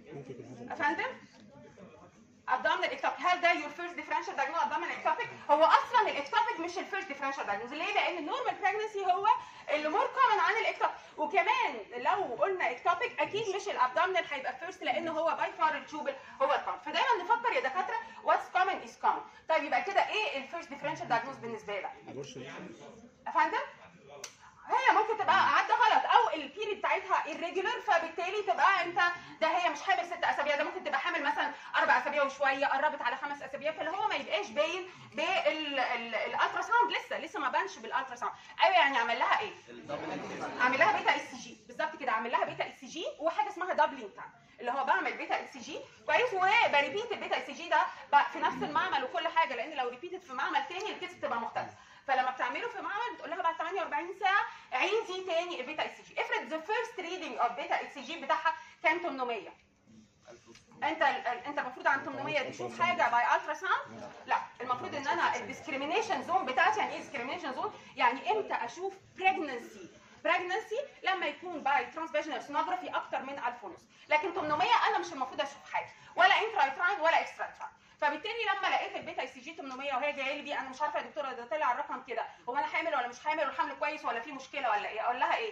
ممكن يكون هذا افندم abdominal ectopic هل ده your first differential diagnosis abdominal ectopic هو اصلا الاكتوبيك مش الفيرست differential diagnosis ليه لان النورمال pregnancy هو اللي مور كومن عن الاكتوبيك وكمان لو قلنا اكتوبيك اكيد مش الابدومينال هيبقى فيرست لان هو باي فار التوبل هو الكومن فدايما نفكر يا دكاتره واتس كومن از كومن طيب يبقى كده ايه الفيرست differential diagnosis بالنسبه لك ابورشن افندم هي ممكن تبقى عدى غلط او البيريد بتاعتها irregular فبالتالي تبقى انت ده هي مش حامل ست اسابيع ده ممكن تبقى حامل مثلا اربع اسابيع وشويه قربت على خمس اسابيع فاللي هو ما يبقاش باين بالالترا ساوند لسه لسه ما بانش بالالترا ساوند ايوه يعني عمل لها ايه؟ عامل لها بيتا اس جي بالظبط كده عامل لها بيتا اس جي وحاجه اسمها دبلينج تايم اللي هو بعمل بيتا اس جي كويس وبريبيت البيتا اس جي ده بقى في نفس المعمل وكل حاجه لان لو ريبيتد في معمل تاني الكيس بتبقى مختلفه فلما بتعمله في معمل بتقول لها بعد 48 ساعه عيدي تاني البيتا اس جي افرض ذا فيرست ريدنج اوف بيتا اس جي بتاعها كان 800 انت انت المفروض عن 800 تشوف حاجه باي الترا ساوند لا المفروض ان انا الديسكريميشن زون بتاعتي يعني ايه ديسكريميشن زون يعني امتى اشوف بريجنسي بريجنسي لما يكون باي ترانسفيجنال سونوجرافي اكتر من 1000 ونص لكن 800 انا مش المفروض اشوف حاجه ولا انترايتراين ولا اكسترا فبالتالي لما لقيت البيتا اي سي جي 800 وهي جايه لي بيه انا مش عارفه يا دكتوره ده طلع الرقم كده هو انا حامل ولا مش حامل والحمل كويس ولا في مشكله ولا ايه اقول لها ايه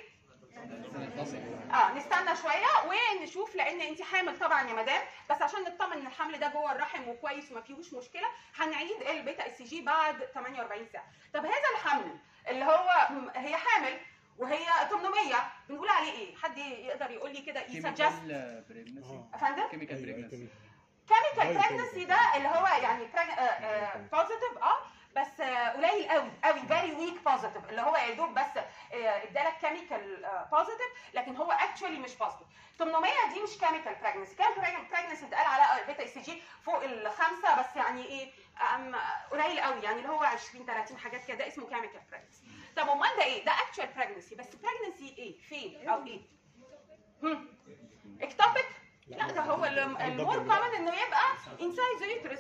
اه نستنى شويه ونشوف لان انت حامل طبعا يا مدام بس عشان نطمن ان الحمل ده جوه الرحم وكويس وما فيهوش مشكله هنعيد البيتا اس جي بعد 48 ساعه طب هذا الحمل اللي هو م- هي حامل وهي 800 بنقول عليه ايه حد يقدر يقول لي كده يسجست كيميكال بريجنسي اه افندم كيميكال ايوه بريجنسي ايوه كيميكال Very بريجنسي ده اللي هو يعني بوزيتيف اه بس آه، قليل قوي قوي فيري ويك بوزيتيف اللي هو يا دوب بس آه، ادالك كيميكال بوزيتيف لكن هو اكشولي مش بوزيتيف 800 دي مش كيميكال بريجنسي كان بريجنسي اتقال على بيتا اس جي فوق الخمسه بس يعني ايه أم، قليل قوي يعني اللي هو 20 30 حاجات كده اسمه كيميكال بريجنسي طب امال ده ايه ده اكشوال بريجنسي بس بريجنسي ايه فين او ايه هم اكتوبيك لا ده هو الم- المور كومن انه يبقى انسايد ذا يوترس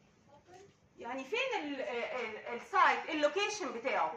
يعني فين ال- ال- السايت اللوكيشن بتاعه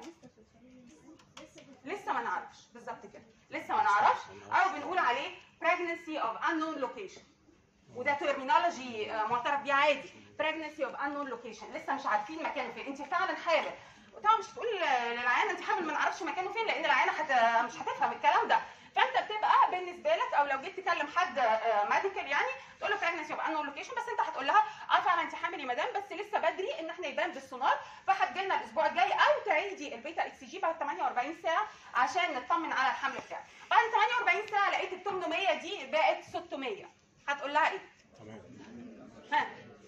لسه ما نعرفش بالظبط كده لسه ما نعرفش او بنقول عليه pregnancy of unknown location وده ترمينولوجي معترف بيه عادي pregnancy of unknown location لسه مش عارفين مكانه فين انت فعلا حامل طبعا مش تقول للعيانه انت حامل ما نعرفش مكانه فين لان العيانه حت... مش هتفهم الكلام ده فانت بتبقى بالنسبه لك او لو جيت تكلم حد ميديكال يعني تقول له pregnancy of unknown location بس انت هتقول لها اه فعلا انت حامل يا مدام بس لسه بدري ان احنا يبان بالسونار فهتجي لنا الاسبوع الجاي او تعيدي البيتا اكس جي بعد 48 ساعه عشان نطمن على الحمل بتاعك بعد 48 ساعه لقيت ال 800 دي بقت 600 هتقول لها ايه؟ تمام ها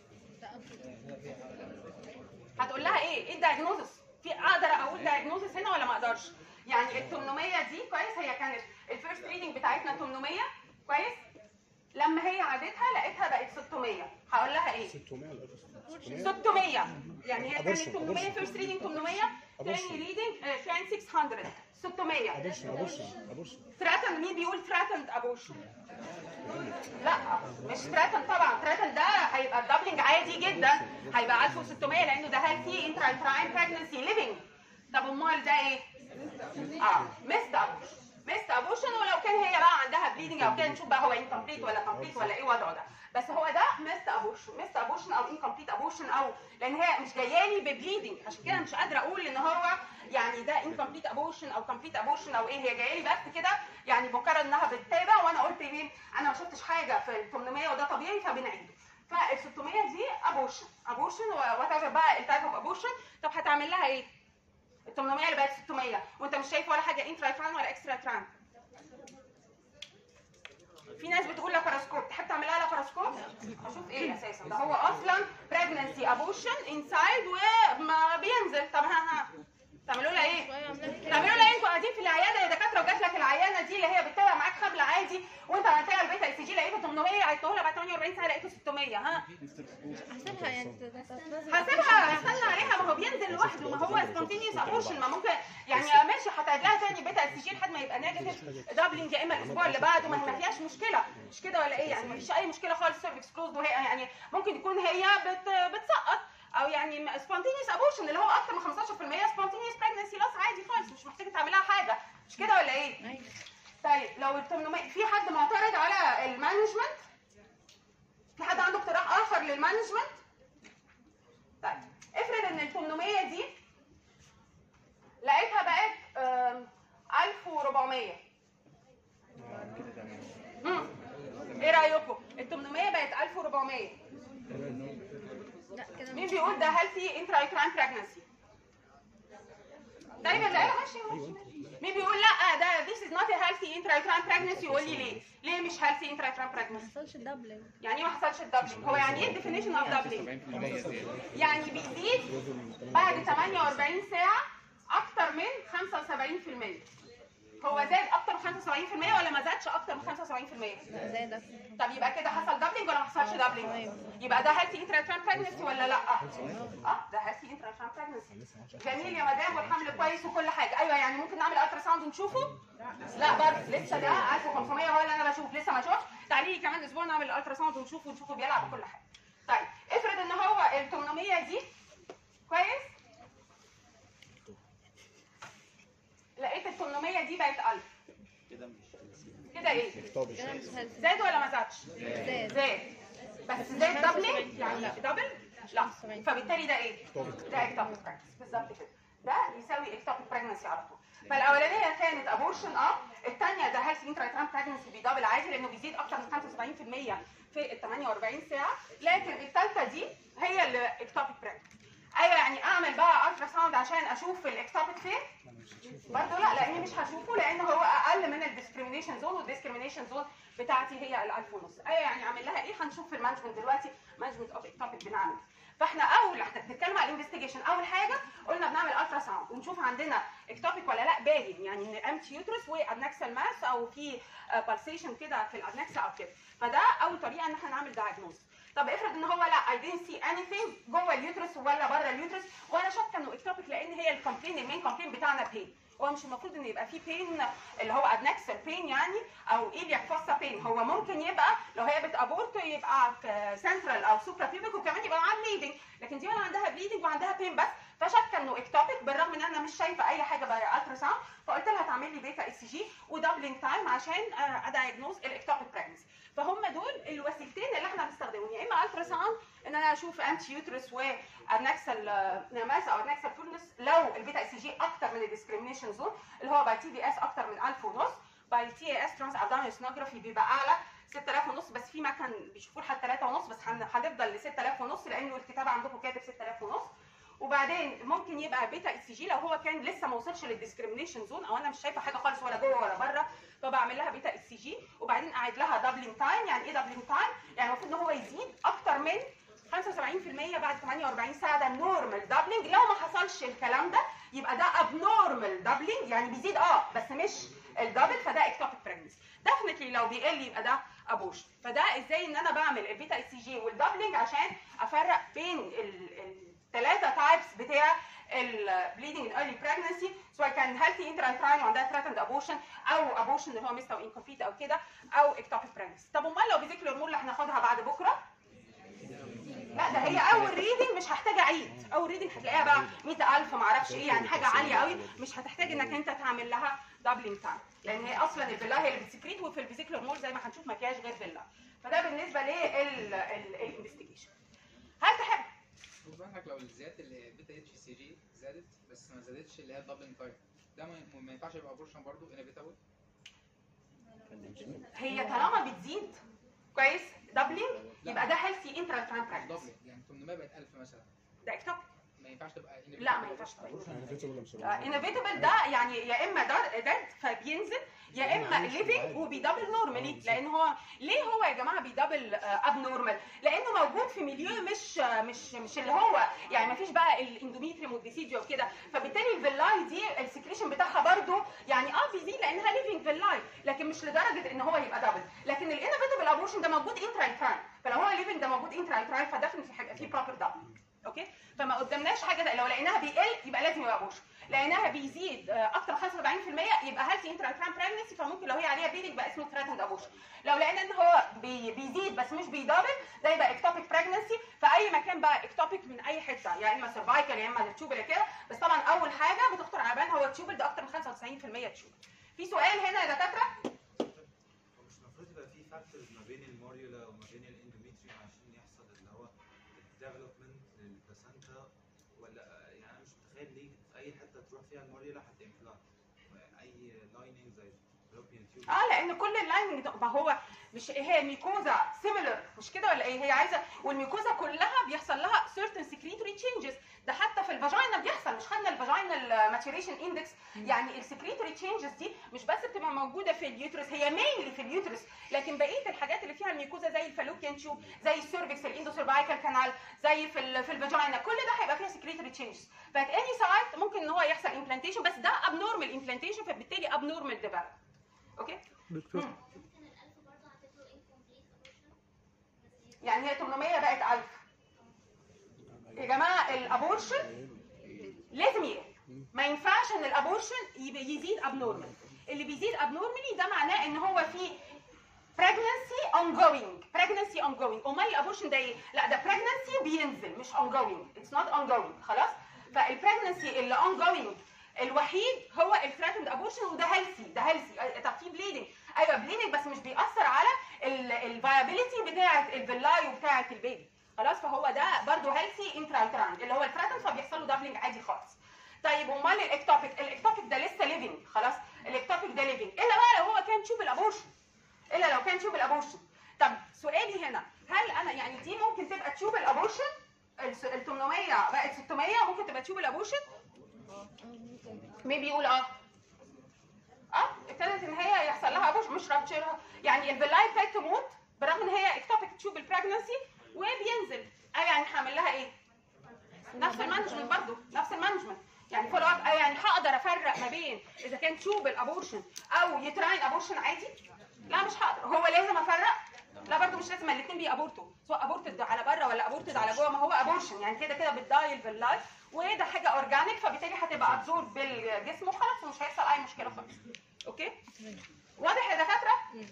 هتقول لها ايه؟ ايه الدايجنوزس؟ في اقدر اقول دايجنوزس هنا ولا ما اقدرش؟ يعني ال 800 دي كويس هي كانت الفيرست ريدنج بتاعتنا 800 كويس؟ لما هي عادتها لقيتها بقت 600 هقول لها ايه؟ 600 ولا 1600 600 يعني هي كانت أبورشن، 800 أبورشن. فيرست ريدنج 800 تاني أبورشن. ريدنج كان 600 600 ابورشن ابورشن ابورشن ثراتن مين بيقول ثراتند ابورشن لا مش ثراتن طبعا ثراتن ده هيبقى الدبلنج عادي جدا هيبقى 1600 لانه ده هيلثي انترايتراين بريجنسي ليفنج طب امال ده ايه؟ اه ميست ابورشن ميست ابورشن ولو كان هي بقى عندها بليدنج او كده نشوف بقى هو انكمبليت ولا كومبليت ولا ايه وضعه ده بس هو ده ميست ابورشن ميست ابورشن او انكمبليت ابورشن او لان هي مش جايه لي ببليدنج عشان كده مش قادره اقول ان هو يعني ده انكمبليت ابورشن او كومبليت ابورشن او ايه هي جايه لي بس كده يعني مجرد انها بتتابع وانا قلت ايه انا ما شفتش حاجه في ال 800 وده طبيعي فبنعيده فال 600 دي ابورشن ابورشن وات ايفر بقى التايب اوف ابورشن طب هتعمل لها ايه؟ ال 800 اللي بقت 600 وانت مش شايف ولا حاجه انترايتران ولا اكسترا في ناس بتقول لاباراسكوب تحب تعمل لها لاباراسكوب اشوف ايه اساسا ده هو اصلا بريجنسي ابوشن انسايد وما بينزل طب ها ها تعملوا لها ايه تعملوا لها ايه انتوا قاعدين في العياده يا دكاتره وجات لك العيانه دي اللي هي بتتابع معاك حبل عادي وانت عملت لها البيتا اي سي جي لقيته 800 عدته لها بعد 48 ساعه لقيته 600 ها احسبها يعني هسيبها استنى عليها ما هو بينزل لوحده ما هو سبونتينيوس ابورشن ما ممكن يعني ماشي هتعيد لها تاني بيتا اي سي جي لحد ما يبقى نيجاتيف دبلنج يا اما الاسبوع اللي بعده ما هي ما فيهاش مشكله مش كده ولا ايه يعني ما فيش اي مشكله خالص سيرفكس كلوز وهي يعني ممكن يكون هي بت بتسقط او يعني سبونتينيوس ابورشن اللي هو اكتر من 15% سبونتينيوس بريجنسي لاس عادي خالص مش محتاجه تعملها حاجه مش كده ولا ايه؟ طيب لو ال 800 في حد معترض على المانجمنت للمانجمنت طيب افرض ان ال 800 دي لقيتها بقت آم، 1400 كده تمام مم. ايه رايكم؟ ال 800 بقت 1400 لا كده مين بيقول ده هيلثي انترا يوتراين بريجنسي؟ طيب لا لا ماشي ماشي مين بيقول لا ده this is not a healthy intrauterine pregnancy يقول لي ليه؟ ليه مش healthy intrauterine ما pregnancy؟ حصلش دبلنج يعني ايه ما حصلش الدبلنج؟ هو يعني ايه definition of doubling؟ 70% زيادة يعني بيزيد بعد 48 ساعة أكتر من 75% هو زاد أكتر من 75% ولا ما زادش أكتر من 75%؟ لا زي ده طب يبقى كده حصل دبلنج ولا ما حصلش دبلنج؟ يبقى ده هيلثي انتراتران بريجنسي ولا لا؟ اه ده هيلثي انتراتران بريجنسي جميل يا مدام والحمل كويس وكل حاجه ايوه يعني ممكن نعمل الترا ساوند ونشوفه؟ لا برضه لسه ده 1500 هو اللي انا بشوف لسه ما شوفش تعالي لي كمان اسبوع نعمل الترا ساوند ونشوفه ونشوفه بيلعب وكل حاجه طيب افرض ان هو ال 800 دي كويس لقيت ال 800 دي بقت 1000 كده ايه؟ طابش كده مش هيلثي زاد ولا ما زادش؟ زاد زاد بس زاد دبلنج يعني دبل لا فبالتالي ده ايه؟ ده اكتوبيك براكتس بالظبط كده ده يساوي اكتوبيك براجنسي على طول فالاولانيه كانت ابورشن اه الثانيه ده هيلث انترا براجنسي بيدبل عادي لانه بيزيد اكتر من 75% في ال 48 ساعه لكن الثالثه دي هي اللي اكتوبيك براجنسي ايوه يعني اعمل بقى الترا ساوند عشان اشوف الاكتوبيك فين برضه لا لاني مش هشوفه لان هو اقل من الديسكريميشن زون والديسكريميشن زون بتاعتي هي ال 1000 ونص ايوه يعني اعمل لها ايه هنشوف في المانجمنت دلوقتي مانجمنت اوف اكتوبيك بنعمل فاحنا اول احنا بنتكلم على الانفستيجيشن اول حاجه قلنا بنعمل الترا ساوند ونشوف عندنا اكتوبيك ولا لا باين يعني ان امتي يوترس وادنكسال ماس او في بالسيشن كده في الادنكسا او كده فده اول طريقه ان احنا نعمل دايجنوز طب افرض ان هو لا I didn't see anything جوه اليوترس ولا بره اليوترس وانا شاكه انه اكتوبيك لان هي الكومبلين المين كومبلين بتاعنا بين هو مش المفروض ان يبقى فيه بين اللي هو ادنكسال بين يعني او ايلياك فاسا بين هو ممكن يبقى لو هي بتابورت يبقى في سنترال او سوبرا بيبك وكمان يبقى معاها بليدنج لكن دي ولا عندها بليدنج وعندها بين بس فشاكه انه اكتوبيك بالرغم ان انا مش شايفه اي حاجه بقى الترا ساوند فقلت لها تعمل لي بيتا اس جي ودبلنج تايم عشان ادايجنوز الاكتوبيك بريجنسي فهم دول الوسيلتين اللي احنا بنستخدمهم يا اما الترا ساوند ان انا اشوف انتي يوترس وادنكسال نماس او ادنكسال فولنس لو البيتا اس جي اكتر من الديسكريميشن زون اللي هو باي تي بي اس اكتر من 1000 ونص باي تي اي اس ترانس ابدومينال سونوجرافي بيبقى اعلى 6000 ونص بس في مكان بيشوفوه لحد 3 ونص بس هن- هنفضل ل 6000 ونص لانه الكتاب عندكم كاتب 6000 ونص وبعدين ممكن يبقى بيتا اس جي لو هو كان لسه ما وصلش للديسكريميشن زون او انا مش شايفه حاجه خالص ولا جوه ولا بره فبعمل لها بيتا اس جي وبعدين اعيد لها دبلنج تايم يعني ايه دبلنج تايم؟ يعني المفروض ان هو يزيد اكتر من 75% بعد 48 ساعه ده نورمال دبلنج لو ما حصلش الكلام ده يبقى ده ابنورمال دبلنج يعني بيزيد اه بس مش الدبل فده اكتوبيك بريجنسي ديفنتلي لو بيقل يبقى ده ابوشن فده ازاي ان انا بعمل البيتا اس جي والدبلنج عشان افرق بين الثلاثه تايبس بتاع البليدنج ان ايرلي بريجنسي سواء كان هيلثي انترايتراين وعندها ثريتند ابوشن او ابوشن اللي هو ميستا انكمبليت او كده او اكتوبيك بريجنسي طب امال لو بيزيكلي هرمون اللي هناخدها بعد بكره لا ده هي اول ريدنج مش هحتاج اعيد اول ريدنج هتلاقيها بقى 100000 ما اعرفش ايه يعني حاجه عاليه قوي مش هتحتاج انك انت تعمل لها دبلنج تايم لان هي اصلا الفيلا هي اللي بتسكريت وفي الفيزيكال هرمون زي ما هنشوف ما فيهاش غير فيلا فده بالنسبه للانفستيجيشن هل تحب بالك لو زياده البيتا اتش سي جي زادت بس ما زادتش اللي هي الدبلنج تايم ده ما ما ينفعش يبقى ابورشن برضه انيفيتابل هي طالما بتزيد كويس دبلنج يبقى ده هيلثي انترا براكتس دبلنج يعني 800 بقت 1000 مثلا ده اكتوبيك ما ينفعش تبقى inevitable لا ما ينفعش تبقى انفيتابل مش انوفيتابل ده يعني يا اما ديد فبينزل يا اما ليفنج وبيدبل نورمالي لان هو ليه هو يا جماعه بيدبل اب نورمال لانه موجود في مليو مش مش مش اللي هو يعني ما فيش بقى الاندوميتريوم والديسيديو وكده فبالتالي الفيلاي دي السكريشن بتاعها برده يعني اه بيزيد لانها ليفنج فيلاي لكن مش لدرجه ان هو يبقى دبل لكن الانوفيتابل ابورشن ده موجود انترايتراين فلو هو ليفنج ده موجود انترايتراين فدفنتلي هيبقى فيه بروبر دبل اوكي فما قدامناش حاجه ده لو لقيناها بيقل يبقى لازم يبقى ابورشن لقيناها بيزيد آه، اكتر 75% يبقى هيلثي انترايتراين بريجنسي فممكن لو هي عليها بيلينج يبقى اسمه ثريتند ابورشن لو لقينا ان هو بي بيزيد بس مش بيدبل ده يبقى اكتوبيك بريجنسي في اي مكان بقى اكتوبيك من اي حته يا اما سيرفايكال يا اما التيوبل كده بس طبعا اول حاجه بتخطر على بالنا هو التيوبل ده اكتر من 95% تيوبل في سؤال هنا يا دكاتره مش المفروض يبقى في فاكتورز ما بين الماريولا وما بين الاندوميتريوم عشان يحصل اللي هو ديفلوبمنت للبلاسنتا ولا يعني انا مش متخيل ليه في اي حته تروح فيها الموريلا هتمبلانت اي لايننج زي فالوبيان تيوب اه لان كل اللايننج ده ما هو مش هي الميكوزا سيميلر مش كده ولا ايه هي عايزه والميكوزا كلها بيحصل لها certain secretory changes ده حتى في الفاجينا بيحصل مش خدنا الفاجينال ماتوريشن اندكس يعني السكريتوري تشينجز دي مش بس بتبقى موجوده في اليوترس هي مينلي في اليوترس لكن بقيه الحاجات اللي فيها الميكوزا زي الفالوبيان تيوب زي السيرفكس الاندوسيرفايكال كانال زي في ال في الفاجينا كل ده هيبقى فيها سكريتوري تشينجز فات اني ساعات ممكن ان هو يحصل امبلانتيشن بس ده ابنورمال امبلانتيشن فبالتالي ابنورمال ديفلوب اوكي دكتور مم. ممكن الألف برضه هتبقوا incomplete abortion يعني هي 800 بقت 1000 يا جماعه الابورشن لازم يقل ما ينفعش ان الابورشن يبقى يزيد ابنورمال اللي بيزيد ابنورمالي ده معناه ان هو في pregnancy ongoing pregnancy ongoing امال الابورشن ده ايه لا ده pregnancy بينزل مش ongoing it's not ongoing خلاص فالبريجنسي اللي ongoing الوحيد هو الثريتند ابورشن وده هيلثي ده هيلثي طب في بليدنج ايوه بليدنج بس مش بيأثر على الفايابيليتي بتاعه الفيلاي وبتاعه البيبي خلاص فهو ده برضه هيلثي انترايتران اللي هو الثريتند فبيحصل له دبلنج عادي خالص طيب امال الاكتوبيك الاكتوبيك ده لسه ليفنج خلاص الاكتوبيك ده ليفنج الا بقى لو هو كان تشوب الابورشن الا لو كان تشوب الابورشن طب سؤالي هنا هل انا يعني دي ممكن تبقى تشوب الابورشن ال 800 بقت 600 ممكن تبقى تشوب الابورشن مين بيقول اه اه ابتدت ان هي يحصل لها ابورشن مش رابتشر يعني الفيلاي ابتدت تموت بالرغم ان هي اكتوبيك تشوب البريجنسي وبينزل اه يعني هعمل لها ايه نفس المانجمنت برضه نفس المانجمنت يعني فولو اب يعني هقدر افرق ما بين اذا كان تشوب الابورشن او يتراين ابورشن عادي لا مش هقدر هو لازم افرق لا برضه مش لازم الاثنين بيابورتوا سواء ابورتد على بره ولا ابورتد على جوه ما هو ابورشن يعني كده كده بتدايل باللايف وده حاجه اورجانيك فبالتالي هتبقى ابزورب بالجسم وخلاص ومش هيحصل اي مشكله خالص اوكي واضح يا دكاتره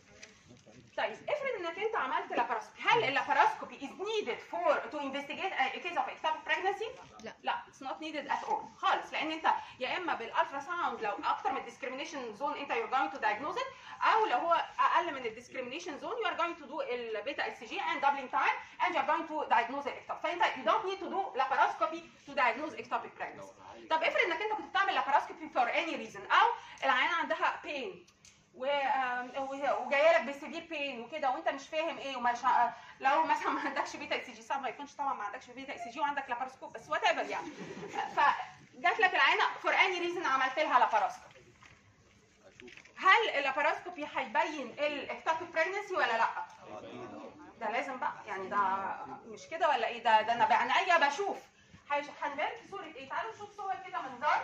طيب افرض انك انت عملت لاباراسكوبي هل اللاباراسكوبي is needed for to investigate a case of ectopic pregnancy لا. لا it's not needed at all خالص لان انت يا اما بالالترا ساوند لو اكتر من الديسكريميشن زون انت you're going to diagnose it او لو هو اقل من الديسكريميشن زون you are going to do البيتا اتش جي and doubling time and you are going to diagnose the ectopic فانت you don't need to do laparoscopy to diagnose ectopic pregnancy طب افرض انك انت كنت بتعمل laparoscopy for any reason او العيانه عندها pain و- آم، و- وجايه لك بسيفير بين وكده وانت مش فاهم ايه ومش ه- لو مثلا ما عندكش بيتا اي سي جي صعب ما يكونش طبعا ما عندكش بيتا اي سي جي وعندك لاباراسكوب بس وات ايفر يعني فجات لك العينه فور اني ريزن عملت لها لاباراسكوب هل اللاباراسكوبي هيبين الاكتوبيك بريجنسي ولا لا؟ ده لازم بقى يعني ده مش كده ولا ايه ده ده انا بعينيا بشوف هيش- هنبان في صوره ايه؟ تعالوا نشوف صور كده منظر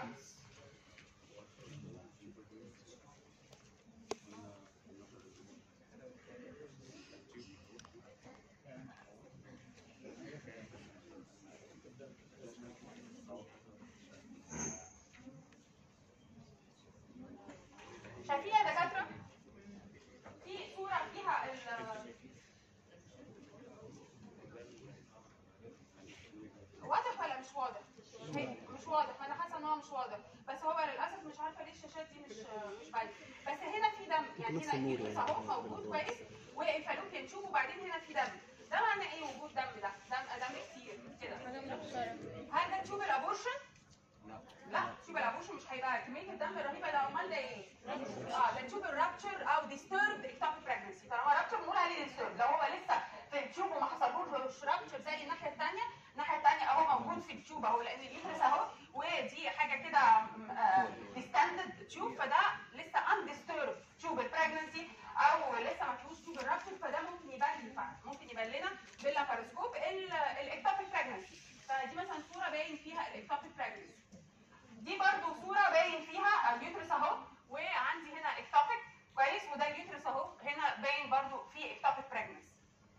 شايفين يا دكاتره؟ في صوره فيها ال واضح ولا مش واضح؟ مش واضح انا حاسه ان هو مش واضح بس هو للاسف مش عارفه ليه الشاشات دي مش مش باينه بس هنا في دم يعني نفس هنا النور الجلوس يعني. اهو موجود كويس والفالوبيان نشوف وبعدين هنا في دم ده معناه ايه وجود دم ده؟ دم دم كتير كده هل ده تشوف الابورشن؟ لا تشوف الابورشن مش هيبقى كميه الدم الرهيبه ده امال ده ايه؟ اه ده تشوف الرابتشر او ديسترب اكتوبيك بريجنسي طالما رابتشر بنقول عليه ديسترب لو هو لسه في التيوب وما حصلهوش رابتشر زي الناحيه الثانيه الناحيه الثانيه اهو موجود في التيوب اهو لان اليوترس اهو ودي حاجه كده ديستاندد تيوب فده لسه اندسترب تيوب البريجنسي او لسه ما فيهوش تيوب الرابتشر فده ممكن يبان لي فعلا ممكن يبان لنا باللاباروسكوب الاكتوبيك بريجنسي فدي مثلا صوره باين فيها الاكتوبيك بريجنسي دي برضو صورة باين فيها اليوترس اهو وعندي هنا اكتوبيك كويس وده اليوترس اهو هنا باين برضو في اكتوبيك بريجنسي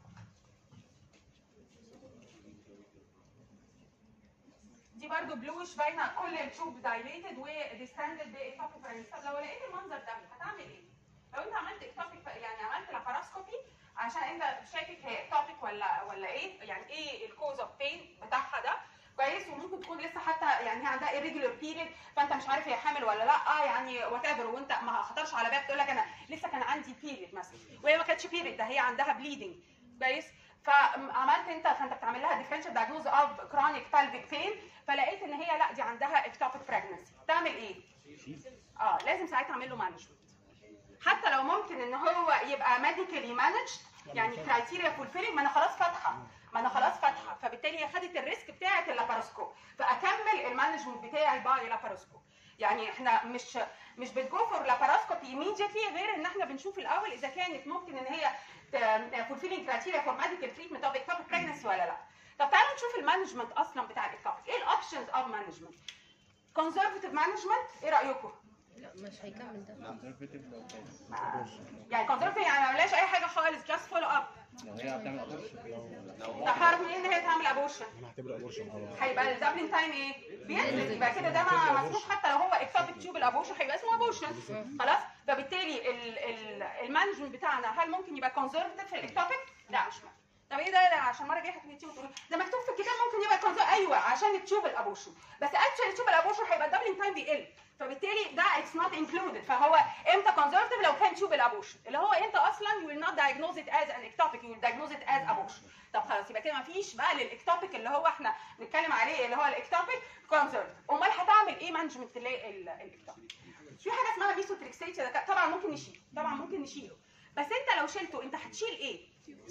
دي برضو بلوش باينه كل التوب دايليتد وديستاندد باكتوبيك بريجنسي طب لو لقيت المنظر ده هتعمل ايه؟ لو انت عملت اكتوبيك يعني عملت لاباراسكوبي عشان انت شاكك هي اكتوبيك ولا ولا ايه يعني ايه الكوز اوف بين بتاعها ده كويس وممكن تكون لسه حتى يعني هي عندها irregular period فانت مش عارف هي حامل ولا لا يعني وات ايفر وانت ما خطرش على بالك تقول لك انا لسه كان عندي period مثلا وهي ما كانتش period ده هي عندها bleeding كويس فعملت انت فانت بتعمل لها ديفرنشال دايجنوز اوف كرونيك pelvic بين فلقيت ان هي لا دي عندها اكتوبيك بريجنسي تعمل ايه؟ اه لازم ساعتها اعمل له مانجمنت حتى لو ممكن ان هو يبقى ميديكالي مانجد يعني كرايتيريا فولفيلنج ما انا خلاص فاتحه ما انا خلاص فاتحه فبالتالي هي خدت الريسك بتاعه اللاباروسكوب فاكمل المانجمنت بتاعي باي لاباروسكوب يعني احنا مش مش بنجو فور لاباروسكوب ايميديتلي غير ان احنا بنشوف الاول اذا كانت ممكن ان هي فولفيلنج كرايتيريا فور ميديكال تريتمنت اوف اكتوبيك بريجنسي ولا لا طب تعالوا نشوف المانجمنت اصلا بتاع الاكتوبيك ايه الاوبشنز اوف مانجمنت كونزرفتيف مانجمنت ايه رايكم لا مش هيكمل ده كونسرفتيف لو كان يعني كونزرفتيف يعني ما عملهاش اي حاجه خالص جاست فولو اب لو هي بتعمل ابورشن طب هعرف منين ان هي تعمل ابورشن انا هعتبره ابورشن خلاص هيبقى الدبلنج تايم ايه؟ بينزل يبقى كده ده ما مسموح حتى لو هو اكتوبيك تيوب الابورشن هيبقى اسمه ابورشن خلاص فبالتالي ال- ال- المانجمنت بتاعنا هل ممكن يبقى كونزرفتيف في الاكتوبيك؟ لا مش ممكن طب ايه ده, ده عشان المره الجايه هتيجي تقول ده مكتوب في الكتاب ممكن يبقى كونزر ايوه عشان تشوف الابورشن بس اكشلي تشوف الابورشن هيبقى الدبلنج تايم بيقل فبالتالي ده اتس نوت انكلودد فهو امتى كونزرفتيف لو كان تشوف الابورشن اللي هو انت اصلا يو ويل نوت دايجنوز ات از ان اكتوبيك يو ويل دايجنوز ات از ابورشن طب خلاص يبقى كده مفيش بقى للاكتوبيك اللي هو احنا بنتكلم عليه اللي هو الاكتوبيك كونزرت امال هتعمل ايه مانجمنت للاكتوبيك في حاجه اسمها ميسوتريكسيت يا دكاترة. طبعا ممكن نشيله طبعا ممكن نشيله بس انت لو شلته انت هتشيل ايه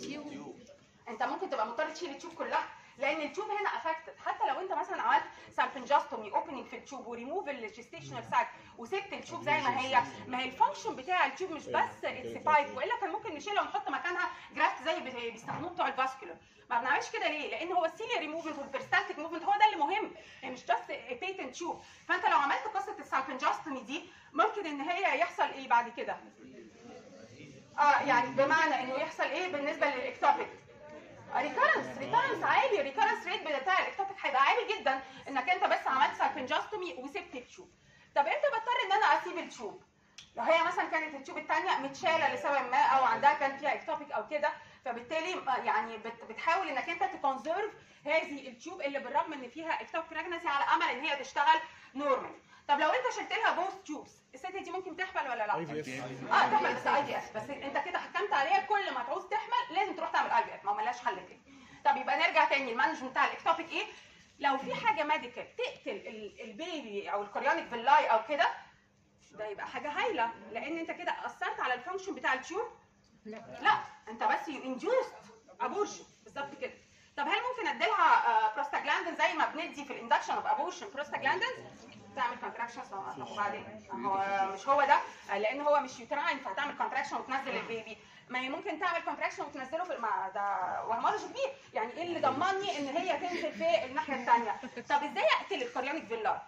انت ممكن تبقى مضطر تشيل التيوب كلها لان التيوب هنا افكتد حتى لو انت مثلا عملت سالفنجاستومي اوبننج في التيوب وريموف الجستيشنال ساك وسبت التيوب زي ما هي ما هي الفانكشن بتاع التيوب مش بس اتس بايب والا كان ممكن نشيلها ونحط مكانها جرافت زي بي- بيستخدموه بتوع الفاسكولار ما بنعملش كده ليه؟ لان هو السيليا ريموفمنت والبرستالتيك موفمنت هو ده اللي مهم يعني مش جاست بيتنت تيوب فانت لو عملت قصه السالفنجاستومي دي ممكن ان هي يحصل ايه بعد كده؟ اه يعني بمعنى انه يحصل ايه بالنسبه للاكتوبيك ريكارنس ريكارنس عالي ريكارنس ريت بتاع الاكتوبيك هيبقى عالي جدا انك انت بس عملت سالفنجاستومي وسبت التيوب طب امتى بضطر ان انا اسيب التيوب لو هي مثلا كانت التيوب الثانيه متشاله لسبب ما او عندها كان فيها اكتوبيك او كده فبالتالي ما- يعني بت- بتحاول انك انت تكونزرف هذه التيوب اللي بالرغم ان فيها اكتوبيك بريجنسي على امل ان هي تشتغل نورمال طب لو انت شلت لها بوث تيوبس الست دي ممكن تحمل ولا لا؟ اي في اف اه تحمل بس اي في اف بس انت كده حكمت عليها كل ما تعوز تحمل لازم تروح تعمل اي في اف ما هو ملهاش حل تاني طب يبقى نرجع تاني المانجمنت بتاع الاكتوبيك ايه لو في حاجه ميديكال تقتل ال- البيبي او الكوريونيك فيلاي او كده ده يبقى حاجه هايله لان انت كده اثرت على الفانكشن بتاع التيوب لا لا انت بس يو انديوست ابورشن بالظبط كده طب هل ممكن اديلها بروستاجلاندين زي ما بندي في الاندكشن اوف ابورشن بروستاجلاندين تعمل كونتراكشنز وبعدين هو مش هو ده آه، لان هو مش يوتراين فهتعمل كونتراكشن وتنزل البيبي ما هي ممكن تعمل كونتراكشن وتنزله في مع ده وهمرج كبير يعني ايه اللي ضمني ان هي تنزل في الناحيه الثانيه طب ازاي اقتل الكوريونيك فيلاي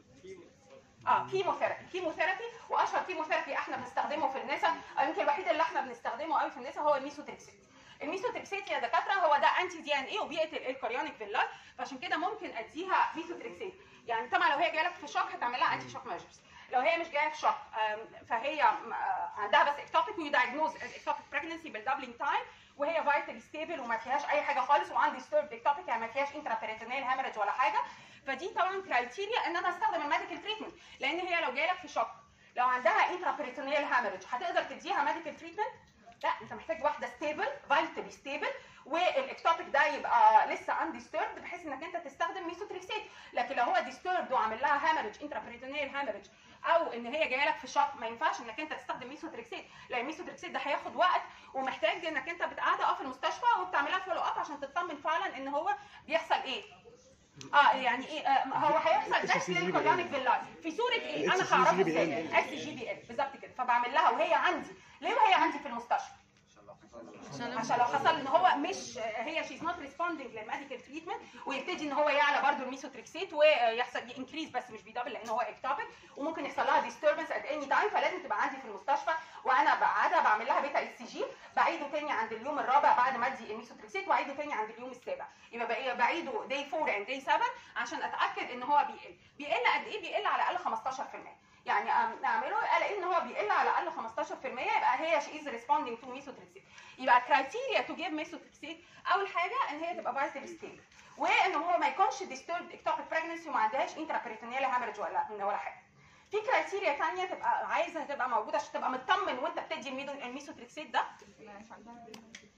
اه كيموثيرابي كيموثيرابي واشهر كيموثيرابي احنا بنستخدمه في النساء أو يمكن الوحيد اللي احنا بنستخدمه قوي في النساء هو الميثوتريكسيت الميثوتريكسيت يا دكاتره هو ده انتي دي ان ايه وبيقتل الكوريونيك فيلاي فعشان كده ممكن اديها ميثوتريكسيت يعني طبعا لو هي جايه لك في شوك هتعمل لها انتي شوك ميجرز لو هي مش جايه في شوك آم، فهي آم، آه، عندها بس اكتوبيك ويدايجنوز اكتوبيك بريجنسي بالدبلنج تايم وهي فايتال ستيبل وما فيهاش اي حاجه خالص وعندي ستيرد اكتوبيك يعني ما فيهاش انترابيريتونيل هامرج ولا حاجه فدي طبعا كرايتيريا ان انا استخدم الميديكال تريتمنت لان هي لو جايه لك في شوك لو عندها انترابيريتونيل هامرج هتقدر تديها ميديكال تريتمنت لا انت محتاج واحده ستيبل فايتالي ستيبل والاكتوبيك ده يبقى لسه انديستيربد بحيث انك انت تستخدم ميثوتريكسيت لكن لو هو ديستيربد وعامل لها هامرج انترابيريتونيل هامرج او ان هي جايه لك في شوك ما ينفعش انك انت تستخدم ميثوتريكسيت لان الميثوتريكسيت ده هياخد وقت ومحتاج انك انت بتقعدها اه في المستشفى وبتعملها فولو اب عشان تطمن فعلا ان هو بيحصل ايه اه يعني ايه آه هو هيحصل ده للكوريونيك فيلاي في صوره ايه انا هعرفه ازاي اكس جي بي ال بالظبط كده فبعمل لها وهي عندي ليه وهي عندي في المستشفى عشان لو عشان لو حصل ان هو مش هي شيز نوت ريسبوندنج للميديكال تريتمنت ويبتدي ان هو يعلى برضو الميثوتريكسيت ويحصل انكريز بس مش بيدبل لان هو اكتوبيك وممكن يحصل لها ديستربنس ات اني تايم فلازم تبقى عندي في المستشفى وانا بقعدها بعمل لها بيتا اس جي بعيده تاني عند اليوم الرابع بعد ما ادي الميثوتريكسيت واعيده تاني عند اليوم السابع يبقى بقى بعيده داي 4 اند داي 7 عشان اتاكد ان هو بيقل بيقل قد ايه بيقل على الاقل 15% يعني أم- اعمله الاقي ان هو بيقل على الاقل 15% يبقى هي شي از ريسبوندينج تو ميثوتريكسيت يبقى كرايتيريا تو جيف ميثوتريكسيت اول حاجه ان هي تبقى فايتال ستيبل وان هو ما يكونش ديستورد اكتوبيك بريجنسي وما عندهاش انترابريتونيال هامرج ولا ولا حاجه في كرايتيريا ثانيه تبقى عايزه تبقى موجوده عشان تبقى مطمن وانت بتدي الميدو- الميثوتريكسيت ده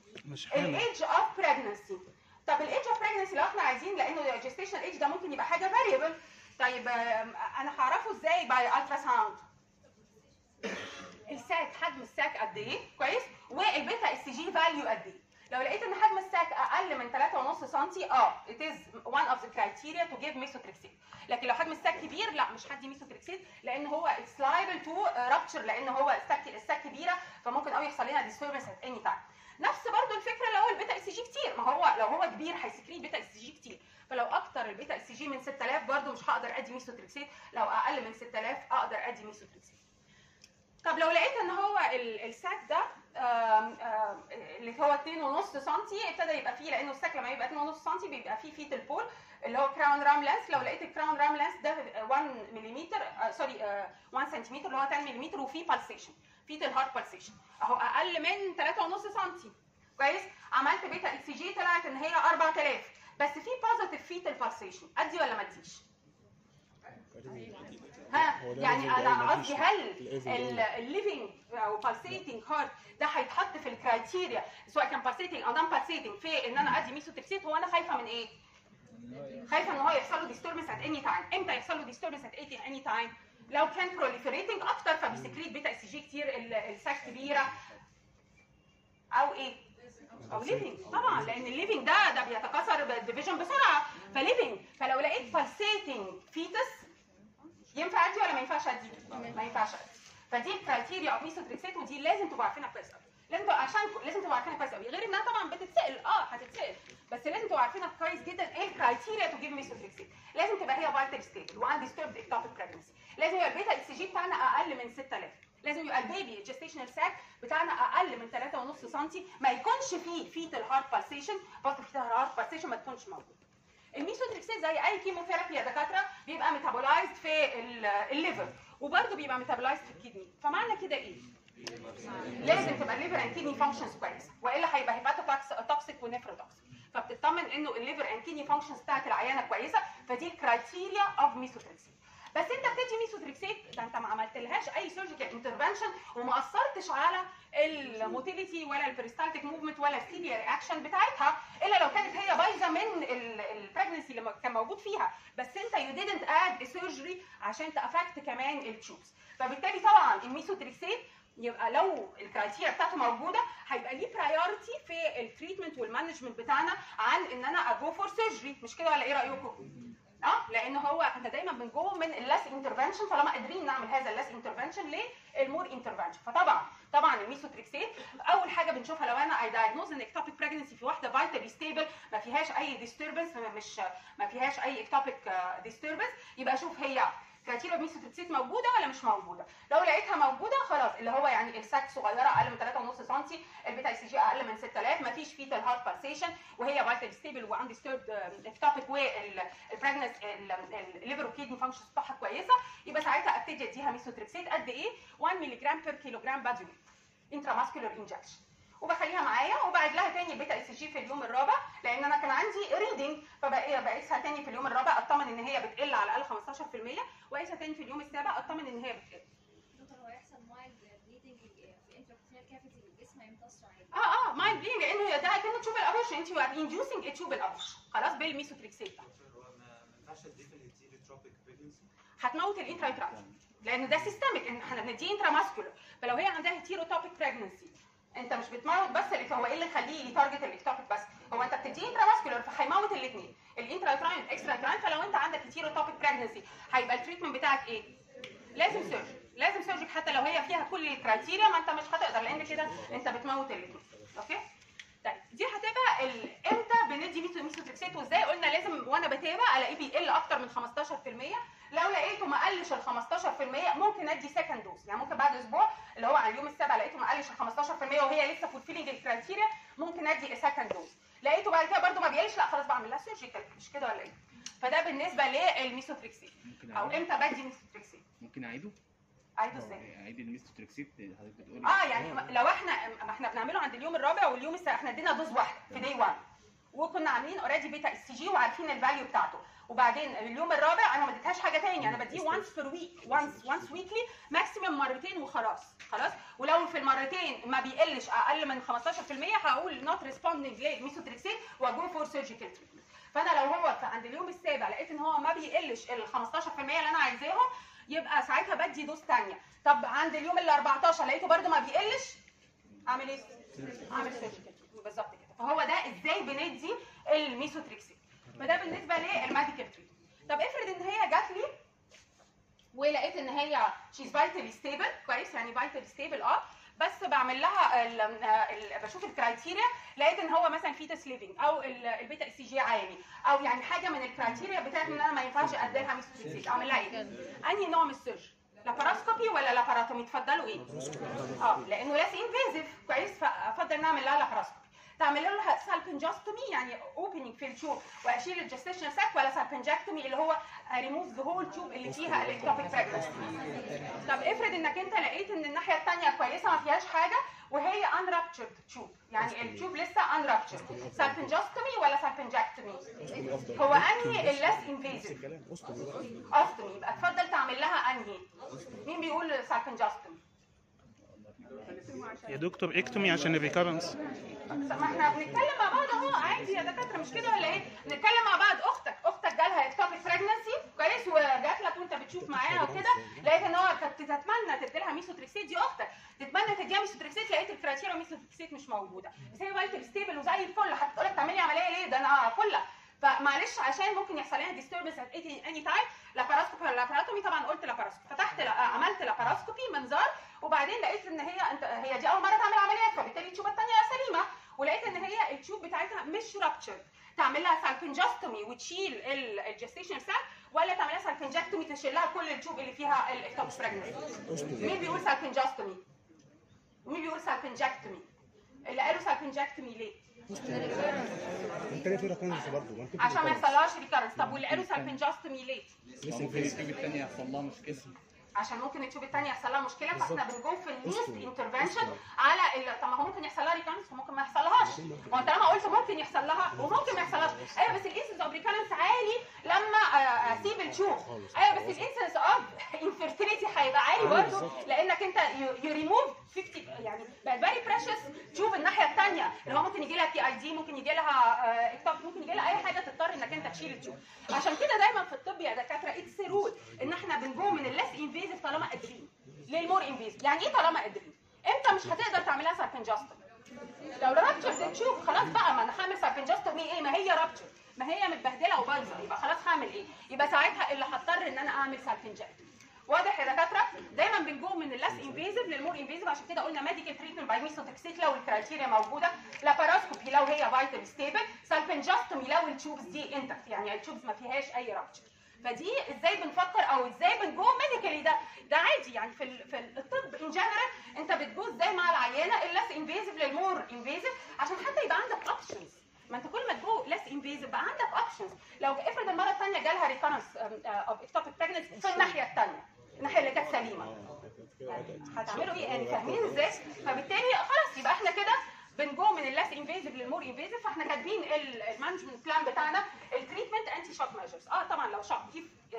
مش حامل الايدج اوف بريجنسي طب الايدج اوف بريجنسي لو احنا عايزين لانه الجستيشن ايدج ده ممكن يبقى حاجه فاريبل طيب آم، انا هعرفه ازاي باي الترا ساوند الساك حجم الساك قد ايه كويس والبيتا اس جي فاليو قد ايه لو لقيت ان حجم الساك اقل من 3.5 سم اه it is one of the criteria to give methotrexate لكن لو حجم الساك كبير لا مش هدي ميثوتريكسيت لان هو it's liable to rupture لان هو الساك الساك كبيره فممكن قوي يحصل لنا disturbance at any time نفس برضو الفكره لو البيتا اس جي كتير ما هو لو هو كبير هيسكريت بيتا اس جي كتير فلو اكتر البيتا اس جي من 6000 برضو مش هقدر ادي ميثوتريكسيت لو اقل من 6000 اقدر ادي ميثوتريكسيت طب لو لقيت ان هو ال- الساك ده آم، آم، اللي هو 2.5 سم ابتدى يبقى فيه لانه الساك لما يبقى 2.5 سم بيبقى فيه فيتال بول اللي هو كراون رام لانس لو لقيت الكراون رام لانس ده 1 ملم سوري 1 سم اللي هو 10 ملم وفيه بالسيشن فيتال هارت بالسيشن اهو اقل من 3.5 سم كويس عملت بيتا اكس جي طلعت ان هي 4000 بس في بوزيتيف فيتال بالسيشن ادي ولا ما اديش؟ ها هو ده يعني لازم انا يبقى قصدي مفيش هل الإيفن ده. الليفنج او بالسيتنج هارت ده هيتحط في الكرايتيريا سواء كان بالسيتنج او نون بالسيتنج في ان انا ادي ميثوتريكسيت هو انا خايفه من ايه؟ خايفه ان هو يحصل له ديستربنس ات اني تايم امتى يحصل له ديستربنس ات اني تايم لو كان بروليفريتنج اكتر فبيسكريت بيتا اس جي كتير ال- الساك كبيره او ايه؟ او ليفنج طبعا لان الليفنج ده ده بيتكاثر بالديفيجن بسرعه فليفنج فلو لقيت بالسيتنج فيتس ينفع ادي ولا ما ينفعش ادي؟ ما ينفعش ادي فدي الكرايتيريا اوف ميثوتريكسيت ودي لازم تبقوا عارفينها كويس قوي لازم تبقوا عشان لازم تبقوا عارفينها كويس قوي غير انها طبعا بتتسال اه هتتسال بس لازم تبقوا عارفينها كويس جدا ايه الكرايتيريا تو جيف ميثوتريكسيت لازم تبقى هي فايتال ستيبل وان ديستربد اكتوبيك بريجنسي لازم يبقى البيتا اكس جي بتاعنا اقل من 6000 لازم يبقى البيبي الجستيشنال ساك بتاعنا اقل من 3.5 سم ما يكونش فيه فيتال هارت بالسيشن برضه فيتال هارت بالسيشن ما تكونش موجود الميثوتريكسيت زي اي كيموثيرابي يا دكاتره بيبقى ميتابولايزد في ال- الليفر وبرده بيبقى ميتابولايزد في الكدني فمعنى كده ايه؟ لازم تبقى الليفر اند كدني فانكشنز كويسه والا هيبقى هيباتو توكسيك ونيفروتوكسيك فبتطمن انه الليفر اند كدني فانكشنز بتاعت العيانه كويسه فدي الكرايتيريا اوف ميثوتريكسيت بس انت بتدي ميثوتريكسيت ده انت ما عملتلهاش اي سيرجيكال انترفنشن وما اثرتش على الموتيليتي ولا البريستالتيك موفمنت ولا السيليا رياكشن بتاعتها الا لو كانت هي بايظه من البريجنسي اللي كان موجود فيها بس انت يو didn't اد سيرجري عشان تافكت كمان التيوبس فبالتالي طبعا الميثوتريكسيت يبقى لو الكرايتيريا بتاعته موجوده هيبقى ليه برايورتي في التريتمنت والمانجمنت بتاعنا عن ان انا اجو فور سيرجري مش كده ولا ايه رايكم؟ اه لان هو احنا دايما بنجو من الليس انترفنشن طالما قادرين نعمل هذا الليس انترفنشن للمور انترفنشن فطبعا طبعا الميثوتريكسيت اول حاجه بنشوفها لو انا اي دايجنوز ان اكتوبيك بريجنسي في واحده فايتالي ستيبل ما فيهاش اي ديستربنس مش ما فيهاش اي اكتوبيك ديستربنس يبقى اشوف هي كرايتيريا ميثوتريكسيت موجوده ولا مش موجوده لو لقيتها موجوده خلاص اللي هو يعني الساك صغيره اقل من 3.5 سم البيتا اس جي اقل من 6000 ما فيش فيتال هارت بالسيشن وهي فايتال ستيبل وعندي ستيرد اكتوبيك والبريجنس الليفر وكيدني فانكشنز بتاعها كويسه يبقى ساعتها ابتدي اديها ميثوتريكسيت قد ايه 1 مللي جرام بير كيلو جرام بادي ويت انتراماسكولار انجكشن وبخليها معايا وبعد لها تاني البيتا اس جي في اليوم الرابع لان انا كان عندي ريدنج فبقيسها تاني في اليوم الرابع اطمن ان هي بتقل على الاقل 15% واقيسها تاني في اليوم السابع اطمن ان هي بتقل دكتور هو يحصل مايلد بليدنج في انتركتينال كافيتي الجسم هيمتص عادي اه اه مايند بلينج لانه ده كانه تشوب الابورشن انت يو ار انديوسنج تشوب الابورشن خلاص بالميثوتريكسيت ده دكتور هو ما ما ينفعش اديه في الهيتيروتروبيك بريجنسي هتموت الانترايترايت لان ده سيستميك ان احنا بنديه انتراماسكولار فلو هي عندها هيتيروتوبيك بريجنسي انت مش بتموت بس اللي هو ايه اللي يخليه يتارجت الاكتوبيك بس هو انت بتديه انتراماسكولار فهيموت الاثنين الانترايتراين والاكسترايتراين فلو انت عندك هيتيروتوبيك بريجنسي هيبقى التريتمنت بتاعك ايه؟ لازم سيرجري لازم سيرجري حتى لو هي فيها كل الكرايتيريا ما انت مش هتقدر لان كده انت بتموت الاثنين اوكي؟ طيب دي هتبقى ال- امتى بندي ميثو ميثوتريكسيت وازاي قلنا لازم وانا بتابع الاقيه بيقل اكتر من 15% لو لقيته ما قلش ال 15% ممكن ادي سكند دوز يعني ممكن بعد اسبوع اللي هو على اليوم السابع لقيته ما قلش ال 15% وهي لسه فولفيلنج الكرايتيريا ممكن ادي سكند دوز لقيته بعد كده برده ما بيقلش لا خلاص بعمل لها سيرجيكال مش كده ولا ايه فده بالنسبه للميثوتريكسيت ممكن او أعيده؟ امتى بدي ميثوتريكسيت ممكن اعيده؟ عايزه ازاي اعيد الميستوتريكسيت حضرتك بتقولي اه يعني ما- لو احنا ما احنا بنعمله عند اليوم الرابع واليوم السابع احنا ادينا دوز واحده في داي 1 وكنا عاملين اوريدي بيتا اس جي وعارفين الفاليو بتاعته وبعدين اليوم الرابع انا ما اديتهاش حاجه تاني انا بديه وانس بير ويك وانس وانس ويكلي ماكسيمم مرتين وخلاص خلاص ولو في المرتين ما بيقلش اقل من 15% هقول نوت ريسبوندنج للميثوتريكسيت واجو فور سيرجيكال تريتمنت فانا لو هو في عند اليوم السابع لقيت ان هو ما بيقلش ال 15% اللي انا عايزاهم يبقى ساعتها بدي دوز ثانيه طب عند اليوم ال 14 لقيته برده ما بيقلش اعمل ايه؟ اعمل سيرجيكال بالظبط كده فهو ده ازاي بندي الميثوتريكسيت فده بالنسبه للميديكال تريتمنت طب افرض ان هي جات لي ولقيت ان هي شيز فايتالي ستيبل كويس يعني فايتالي ستيبل اه بس بعمل لها ال ال بشوف الكرايتيريا لقيت ان هو مثلا فيتس ليفنج او ال- البيتا اس جي عالي او يعني حاجه من الكرايتيريا بتاعت ان انا ما ينفعش ادي لها ميثوتريكسيت اعمل لها ايه؟ انهي نوع من السيرجري؟ لاباراسكوبي ولا لاباراتومي تفضلوا ايه؟ اه لانه لاس انفيزيف كويس فافضل نعمل لها لاباراسكوبي تعمل لها سالبنجاستومي يعني اوبننج في التوب واشيل الجستيشن ساك ولا سالبنجاكتومي اللي هو ريموف ذا هول تيوب اللي فيها الاكتوبيك بريجنسي طب افرض انك انت لقيت ان الناحيه الثانيه كويسه ما فيهاش حاجه وهي unruptured تيوب يعني التيوب لسه unruptured سالبنجاستومي ولا سالبنجاكتومي هو انهي الليس انفيزيف اوستومي يبقى تفضل تعمل لها انهي مين بيقول سالبنجاستومي يا دكتور اكتمي عشان الريكارنس ما احنا بنتكلم مع بعض اهو عادي يا دكاتره مش كده ولا ايه؟ نتكلم مع بعض اختك اختك جالها اكتوبيك بريجنسي كويس وجات لك وانت بتشوف معاها وكده لقيت ان هو كانت تتمنى تدي لها ميثوتريكسيت دي اختك تتمنى تديها ميثوتريكسيت لقيت الكرايتيريا ميثوتريكسيت مش موجوده بس هي فايتال ستيبل وزي الفل هتقول لك تعملي عمليه ليه؟ ده انا فله فمعلش عشان ممكن يحصل لها ديستربنس ات اني تايم لاباراسكوبي ولا لاباراتومي طبعا قلت لاباراسكوبي فتحت لا- عملت لاباراسكوبي منظار وبعدين لقيت ان هي انت هي دي اول مره تعمل عمليات فبالتالي التيوب الثانيه سليمه ولقيت ان هي التيوب بتاعتها مش رابتشرد تعمل لها سالفنجاستومي وتشيل الجستيشن ساك ولا تعمل لها سالفنجاكتومي تشيل لها كل التيوب اللي فيها الاكتوبس بريجنسي مين بيقول سالفنجاستومي ومين بيقول سالفنجاكتومي اللي قالوا سالفنجاكتومي ليه انت ليه في رقم برضه ما انت عشان ما يحصلهاش ريكارنس طب واللي قالوا سالفنجاستومي ليه ممكن التيوب الثانيه يحصل لها مشكله عشان ممكن التيوب الثانيه يحصل لها مشكله فاحنا بنجو في النيست انترفنشن على ال... طب ما هو ممكن يحصل لها ريكارنس وممكن ما يحصلهاش ما انت لما قلت ممكن يحصل لها وممكن ما يحصلهاش ايوه بس الانسنس اوف ريكارنس عالي لما آه، اسيب التيوب ايوه بس الانسنس اوف انفيرتيليتي هيبقى عالي برضه لانك انت يو ريموف 50 يعني بقت فيري بريشس تشوف الناحيه الثانيه اللي هو ممكن يجي لها تي اي دي ممكن يجي لها اكتوب ممكن يجي لها اي حاجه تضطر انك انت تشيل التيوب عشان كده دايما في الطب يا دكاتره اتس رول ان احنا بنجو من الليس انفيزيف طالما قادرين للمور انفيزيف يعني ايه طالما قادرين امتى مش هتقدر تعملها ساربنجاستوم لو رابتشر تشوف خلاص بقى ما انا هعمل ساربنجاستوم ايه ما هي رابتشر ما هي متبهدله وبايظه يبقى خلاص هعمل ايه يبقى ساعتها اللي هضطر ان انا اعمل ساربنجاستوم واضح يا دكاتره دايما بنجو من الليس انفيزيف للمور انفيزيف عشان كده قلنا ميديكال تريتمنت باي ميثوتكسيت لو الكرايتيريا موجوده لاباراسكوبي لو هي فايتال ستيبل سالبنجاستومي لو التيوبس دي انتكت يعني التيوبس ما فيهاش اي رابتشر فدي ازاي بنفكر او ازاي بنجو ميديكالي ده ده عادي يعني في ال- في الطب ان جنرال انت بتجو ازاي مع العيانه الليس انفيزيف للمور انفيزيف عشان حتى يبقى عندك اوبشنز ما انت كل ما تجو ليس انفيزيف بقى عندك اوبشنز لو افرض المره الثانيه جالها ريكارنس اوف اكتوبيك بريجنسي في الناحيه الثانيه الناحيه اللي كانت سليمه يعني هتعملوا ايه يعني فاهمين ازاي فبالتالي خلاص يبقى احنا كده بنجو من الليس انفيزيف للمور انفيزيف فاحنا كاتبين المانجمنت بلان بتاعنا التريتمنت انتي شوك ميجرز اه طبعا لو شوك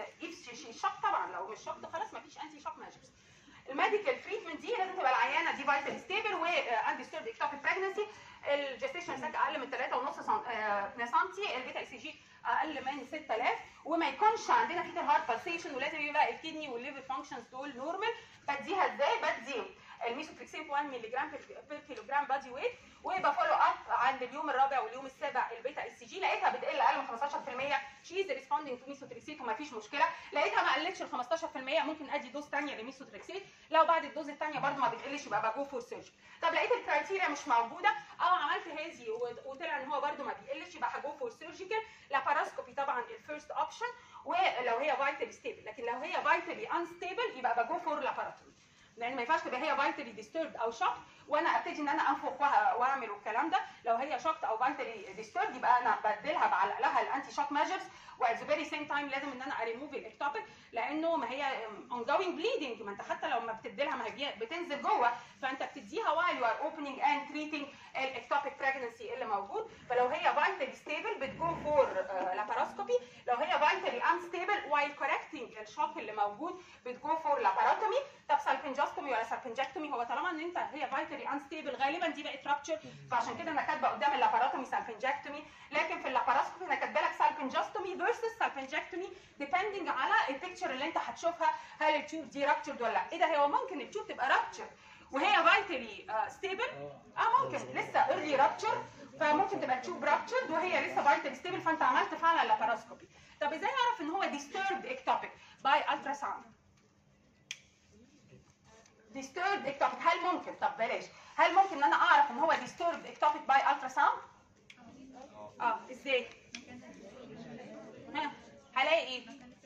اف اف شوك طبعا لو مش شوك ده خلاص مفيش انتي شوك ميجرز الميديكال تريتمنت دي لازم تبقى العيانه دي فايتال ستيبل واندي ستيرد اكتوبيك بريجنسي الجستيشن ساك اقل من 3.5 سم البيتا اي سي جي اقل من 6000 وما يكونش عندنا فيتال هارت بالسيشن ولازم يبقى الكدني والليفر فانكشنز دول نورمال بديها ازاي بدي الميثوتريكسين 1 مللي جرام بير كيلو جرام بادي ويت ويبقى فولو اب عند اليوم الرابع واليوم السابع البيتا اس جي لقيتها بتقل اقل من 15% شيز ريسبوندينج تو ميثوتريكسيت وما فيش مشكله لقيتها ما قلتش ال 15% ممكن ادي دوز ثانيه لميثوتريكسيت لو بعد الدوز الثانيه برضه ما بتقلش يبقى بجو فور سيرجري طب لقيت الكرايتيريا مش موجوده او عملت هذه وطلع ان هو برضه ما بيقلش يبقى هجو فور سيرجيكال لاباراسكوبي طبعا الفيرست اوبشن ولو هي فايتالي ستيبل لكن لو هي فايتالي انستيبل يبقى بجو فور لاباراتومي لان ما ينفعش تبقى هي فايتالي ديستورد او شوك وانا ابتدي ان انا انفخ وه- واعمل والكلام ده لو هي شوكت او فايتالي ديستورد يبقى انا بديلها بعلق لها الانتي شوك ميجرز وات ذا فيري سيم تايم لازم ان انا اريموف الاكتوبيك لانه ما هي اون جوينج بليدنج ما انت حتى لو ما بتدي لها ما هي بي- بتنزل جوه فانت بتديها while you are opening and treating الاكتوبيك pregnancy اللي موجود فلو هي vitally stable بتجو فور لاباروسكوبي لو هي vitally unstable while correcting الشوك اللي موجود بتجو فور لاباروتومي طب سالبنجوستومي ولا سالبنجكتومي هو طالما ان انت هي vitally unstable غالبا دي بقت rupture فعشان كده انا كاتبه قدام اللاباروتومي سالبنجكتومي لكن في اللاباروسكوبي انا كاتبه لك سالبنجوستومي versus سالبنجكتومي depending على البيكتشر اللي انت هتشوفها هل التيوب دي ruptured ولا لا ايه ده هو ممكن التيوب تبقى ruptured وهي vitally ستيبل اه ممكن لسه early rupture فممكن تبقى تشوب ruptured وهي لسه vitally ستيبل فانت عملت فعلا لاباروسكوبي طب ازاي اعرف ان هو disturbed ectopic by ultrasound disturbed ectopic هل ممكن طب بلاش هل ممكن ان انا اعرف ان هو disturbed ectopic by ultrasound اه ازاي ها هلاقي ايه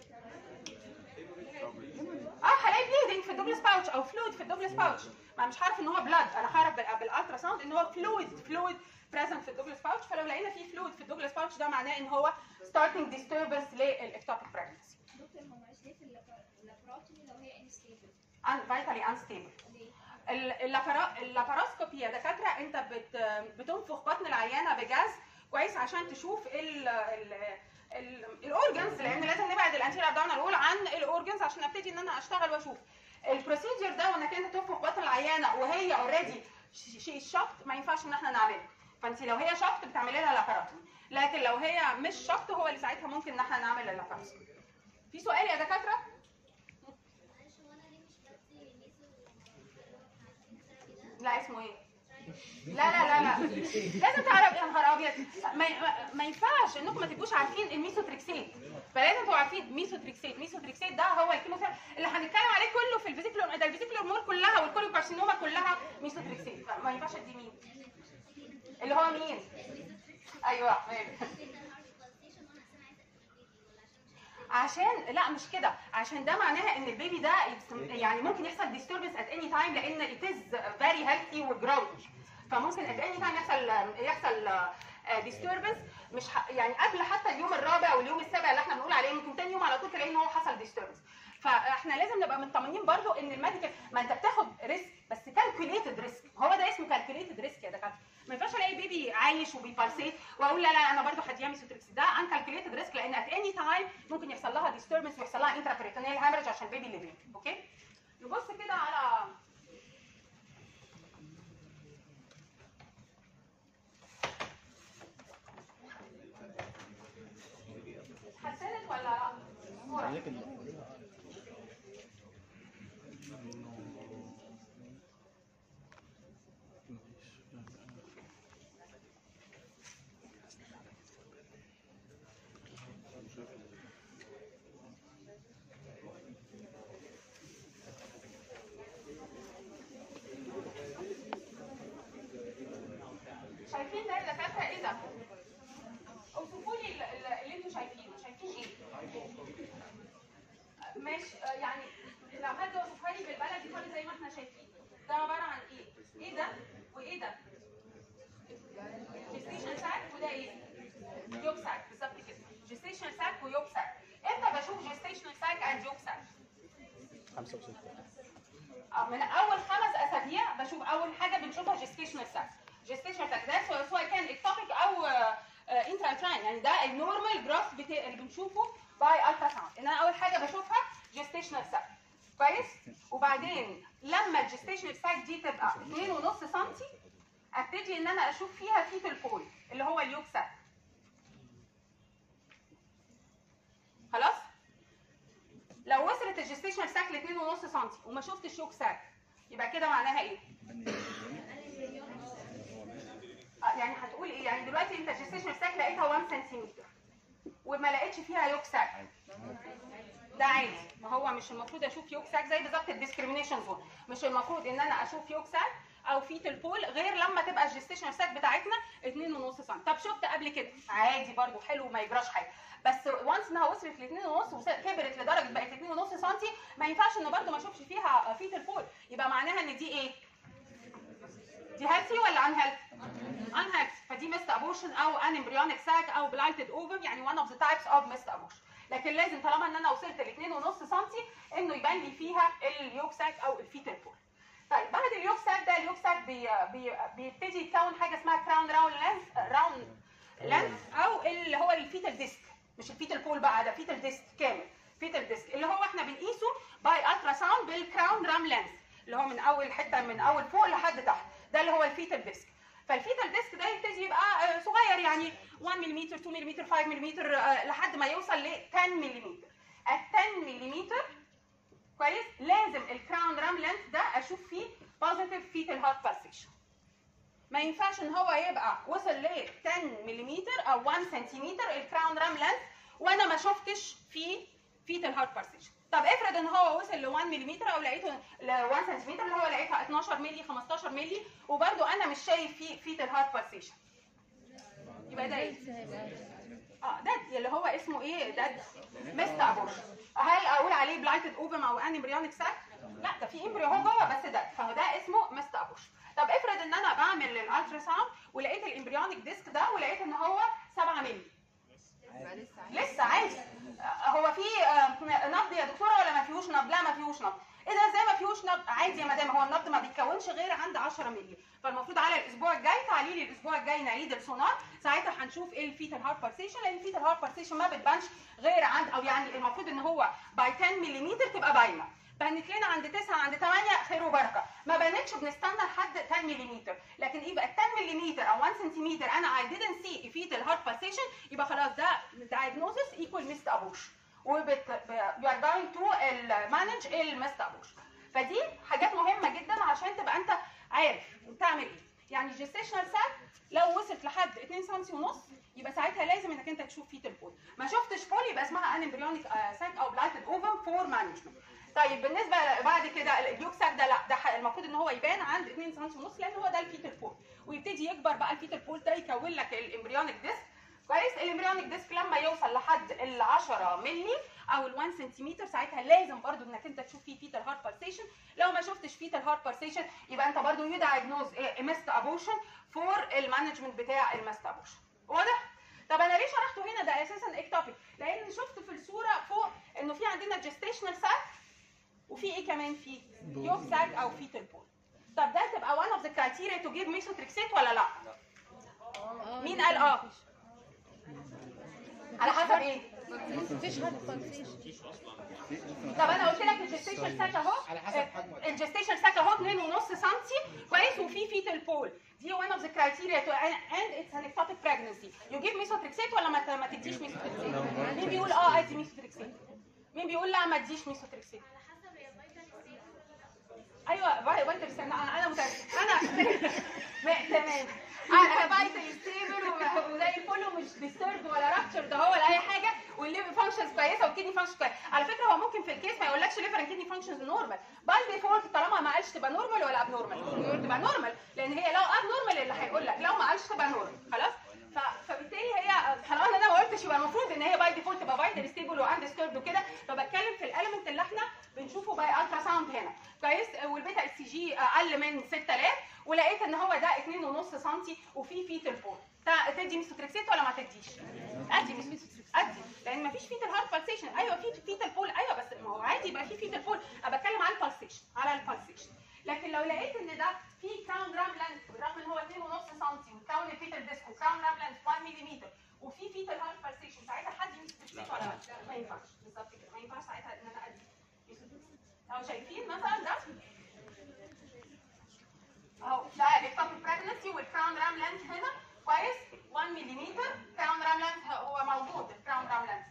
اه هلاقي بليدنج في الدوبلس باوتش او فلويد في الدوبلس باوتش ما مش هعرف ان هو بلاد انا هعرف بال- بالالترا ساوند ان هو فلويد فلويد بريزنت في الدوبلس باوتش فلو لقينا فيه فلويد في الدوبلس باوتش ده معناه ان هو ستارتنج disturbance للاكتوبيك بريجنسي دكتور هو معلش ليه في اللابراتومي لو هي انستيبل ان فيتالي انستيبل ليه؟ اللاباروسكوبي يا دكاتره انت بت بتنفخ بطن العيانه بجاز كويس عشان تشوف ال ال الاورجنز لان لازم نبعد الانتيريور ابدومينال وول عن الاورجنز عشان ابتدي ان انا اشتغل واشوف البروسيجر ده وانك انت تنفخ بطن العيانه وهي اوريدي شيء شفط ما ينفعش ان احنا نعمله فانت لو هي شفط بتعملي لها لاباروتومي لكن لو هي مش شفط هو اللي ساعتها ممكن ان احنا نعمل اللاباروسكوبي في سؤال يا دكاتره معلش هو انا ليه مش بدي ميزو لا اسمه ايه لا لا لا لا لازم تعرف يا نهار ابيض ما, ما, ما ينفعش انكم ما تبقوش عارفين الميثوتريكسيت فلازم تبقوا عارفين ميثوتريكسيت ميثوتريكسيت ده هو الكيموثيرابي اللي هنتكلم عليه كله في الفيزيكلور ده الفيزيكلور مول كلها والكوليوكارسينوما كلها ميثوتريكسيت فما ينفعش ادي مين اللي هو مين ايوه عشان لا مش كده عشان ده معناها ان البيبي ده يبس- يعني ممكن يحصل disturbance at any time لان it is very healthy وجراوند فممكن at any time يحصل يحصل آه، disturbance مش ح... يعني قبل حتى اليوم الرابع او اليوم السابع اللي احنا بنقول عليه ممكن تاني يوم على طول تلاقي ان هو حصل disturbance فاحنا لازم نبقى مطمنين برضو ان الميديكال ما انت بتاخد ريسك بس كالكوليتد ريسك هو ده اسمه كالكوليتد ريسك يا دكاتره ما ينفعش الاقي بيبي عايش وبيبالسيت واقول لا لا انا برضو هديها ميسوتريكس ده ان كالكوليتد ريسك لان ات اني تايم ممكن يحصل لها ديستربنس ويحصل لها انترابريتونيال هامرج عشان البيبي اللي بيه اوكي نبص كده على اتحسنت ولا لا؟ صورة. شايفين ده يا دكاتره ايه ده؟ اوصفوا لي ال- ال- اللي انتوا شايفينه، شايفين ايه؟ ماشي آه، يعني لو حد وصفها لي بالبلدي خالص زي ما احنا شايفين ده عباره عن ايه؟ ايه ده؟ وايه ده؟ جيستيشن ساك وده ايه؟ يوك ساك بالظبط كده جيستيشن ساك ويوك ساك امتى بشوف جيستيشن ساك اند يوك ساك؟ خمسة وستة آه، من اول خمس اسابيع بشوف اول حاجه بنشوفها جيستيشنال ساك جيستيشنال ساك ده سواء سواء كان اكتوبيك او انترا يعني ده النورمال جراف بتاع اللي بنشوفه باي الترا ساوند ان انا اول حاجه بشوفها جيستيشنال ساك كويس وبعدين لما الجيستيشنال ساك دي تبقى 2.5 سم ابتدي ان انا اشوف فيها فيتال بول اللي هو اليوك ساك خلاص لو وصلت الجيستيشنال ساك ل 2.5 سم وما شفتش يوك ساك يبقى كده معناها ايه؟ آه، يعني هتقول ايه؟ يعني دلوقتي انت الجيستيشنال ساك لقيتها 1 سنتيمتر وما لقيتش فيها يوك ساك ده عادي ما هو مش المفروض اشوف يوك ساك زي بالظبط الديسكريميشن زون مش المفروض ان انا اشوف يوك ساك او فيتال بول غير لما تبقى الجيستيشنال ساك بتاعتنا 2.5 سم طب شفت قبل كده عادي برضو حلو ما يجراش حاجه بس وانس انها وصلت ل 2.5 وكبرت لدرجه بقت 2.5 سم ما ينفعش ان برضو ما اشوفش فيها فيتال بول يبقى معناها ان دي ايه دي هيلثي ولا ان هيلثي ان هيلثي فدي ميست ابورشن او ان امبريونيك ساك او بلايتد اوفم يعني one of the types of ميست ابورشن لكن لازم طالما ان انا وصلت ل 2.5 سم انه يبان لي فيها اليوك ساك او الفيتال بول طيب بعد اليوك ساك ده اليوكساك بي بي بيبتدي يتكون حاجه اسمها كراون راوند لانس راوند لانس او اللي هو الفيتال ديسك مش الفيتال بول بقى ده فيتال ديسك كامل فيتال ديسك اللي هو احنا بنقيسه باي الترا ساوند بالكراون رام لانس اللي هو من اول حته من اول فوق لحد تحت ده اللي هو الفيتال ديسك فالفيتال ديسك ده يبتدي يبقى آه، صغير يعني 1 ملم 2 ملم 5 ملم لحد ما يوصل ل 10 ملم ال 10 ملم كويس لازم الكراون رام لينث ده اشوف فيه بوزيتيف فيتال هارت بالسيشن ما ينفعش ان هو يبقى وصل ل 10 ملم او 1 سنتيمتر الكراون رام لينث وانا ما شفتش فيه فيتال هارت بالسيشن طب افرض ان هو وصل ل 1 ملم او لقيته ل 1 سنتيمتر اللي هو لقيتها 12 مللي 15 مللي وبرده انا مش شايف فيه فيتال هارت بالسيشن يبقى ده ايه؟ اه ده اللي هو اسمه ايه ده مست ابورشن هل اقول عليه بلايتد اوفم او ان امبريونيك ساك لا ده في امبريو هو جوه بس ده فهو ده اسمه مست ابورشن طب افرض ان انا بعمل الالترا ساوند ولقيت الامبريونيك ديسك ده ولقيت ان هو 7 مللي لسه عادي آه، هو في آه، نبض يا دكتوره ولا ما فيهوش نبض لا ما فيهوش نبض ايه ده ازاي ما فيهوش نبض عادي يا مدام هو النبض ما بيتكونش غير عند 10 مللي فالمفروض على الاسبوع الجاي تعالي لي الاسبوع الجاي نعيد السونار ساعتها هنشوف ايه الفيتال هارت بالسيشن لان الفيتال هارت بالسيشن ما بتبانش غير عند او يعني المفروض ان هو باي 10 ملم تبقى باينه بانت لنا عند 9 عند 8 خير وبركه ما بانتش بنستنى لحد 10 ملم لكن يبقى 10 ملم او 1 سنتيمتر انا I didn't see fetal heart pulsation يبقى خلاص ده diagnosis equal missed abortion وبت you are going to manage المست abortion فدي حاجات مهمه جدا عشان تبقى انت عارف بتعمل ايه يعني الجستيشنال ساك لو وصلت لحد 2 سم ونص يبقى ساعتها لازم انك انت تشوف فيه البول ما شفتش بول يبقى اسمها ان امبريونيك ساك او بلايتد اوفم فور مانجمنت طيب بالنسبه بعد كده الديوك ساك ده لا ده ح- المفروض ان هو يبان عند 2 سم ونص لان هو ده الفيتال بول ويبتدي يكبر بقى الفيتال بول ده يكون لك الامبريونيك ديسك كويس الامبريونيك ديسك لما يوصل لحد ال 10 مللي او ال 1 سنتيمتر ساعتها لازم برضو انك انت تشوف فيه فيتال هارت بالسيشن لو ما شفتش فيتال هارت بالسيشن يبقى انت برضو يو دايجنوز مست ابوشن فور المانجمنت بتاع المست ابوشن واضح طب انا ليه شرحته هنا ده اساسا اكتوبيك لان شفت في الصوره فوق انه في عندنا جستيشنال ساك وفي ايه كمان في يوك ساك او فيتال بول طب ده تبقى one of the criteria to give ميثوتريكسيت ولا لا مين قال اه على حسب ايه مفيش هارت بالسيشن طب انا قلت لك الجستيشن ساك اهو على حسب حجمه الجستيشن ساك اهو 2.5 سم كويس وفي فيتال بول دي one of the criteria to and it's an ectopic pregnancy you give ميثوتريكسيت ولا ما ما تديش ميثوتريكسيت مين بيقول اه ادي ميثوتريكسيت مين بيقول لا ما تديش ميثوتريكسيت على حسب هي فيتامين سي ايوه باي وانت استنى انا انا متأكد انا ما- تمام انا فايتال ستيبل وزي الفل ومش ديسترب ولا رابتشر ده هو ولا اي حاجه والليفر فانكشنز كويسه والكدني فانكشنز كويسه على فكره هو ممكن في الكيس ما يقولكش ليفر اند كدني فانكشنز نورمال باي ديفولت طالما ما قالش تبقى نورمال ولا اب نورمال تبقى نورمال لان هي لو اب نورمال اللي هيقول لك لو ما قالش تبقى نورمال خلاص ف- فبالتالي هي طالما ان انا ما قلتش يبقى المفروض ان هي باي ديفولت تبقى فايتال ستيبل واندستربد وكده فبتكلم في الاليمنت اللي احنا بنشوفه باي الترا ساوند هنا كويس والبيتا اس جي اقل من 6000 ولقيت ان هو ده 2.5 سم وفي فيتال بول تا- تدي ميثوتريكسيت ولا ما تديش؟ ادي ميثوتريكسيت ادي لان ما فيش فيتال هارت بالسيشن ايوه في فيتال بول ايوه بس ما هو عادي يبقى في فيتال بول انا بتكلم على البالسيشن على البالسيشن لكن لو لقيت ان ده في كراون رام لانس بالرغم ان هو 2.5 سم وكراون الفيتال ديسك وكراون رام لانس 1 ملم وفي فيتال هارت بالسيشن ساعتها حد ميثوتريكسيت ولا لا؟ ما ينفعش بالظبط كده ما ينفعش ساعتها ان انا ادي ميثوتريكسيت لو شايفين مثلا ده اهو ده الاكتوبيك بريجنسي والكراون رام لانس هنا كويس 1 ملم كراون رام لانس هو موجود الكراون رام لانس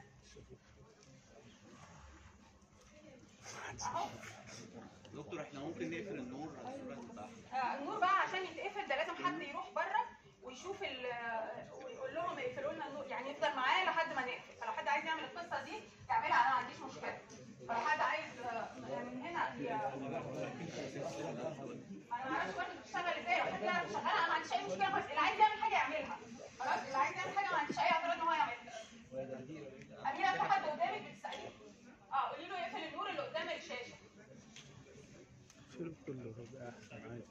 اهو دكتور احنا ممكن نقفل النور على الصورة بتاعها آه، النور بقى عشان يتقفل ده لازم حد يروح بره ويشوف ال ويقول لهم يقفلوا لنا النور يعني يفضل معاه لحد ما نقفل فلو حد عايز يعمل القصه دي يعملها انا ما عنديش مشكله فلو حد عايز آه، من هنا ي- انا ما اعرفش برضه بتشتغل ازاي لو حد يعرف يشغلها انا ما عنديش اي مشكله بس اللي عايز يعمل حاجه يعملها خلاص اللي عايز يعمل حاجه ما عنديش اي اعتراض ان هو يعملها اميره في حد قدامك بتساليه اه قولي له يقفل النور اللي قدام الشاشه فيلم كله هيبقى احسن عادي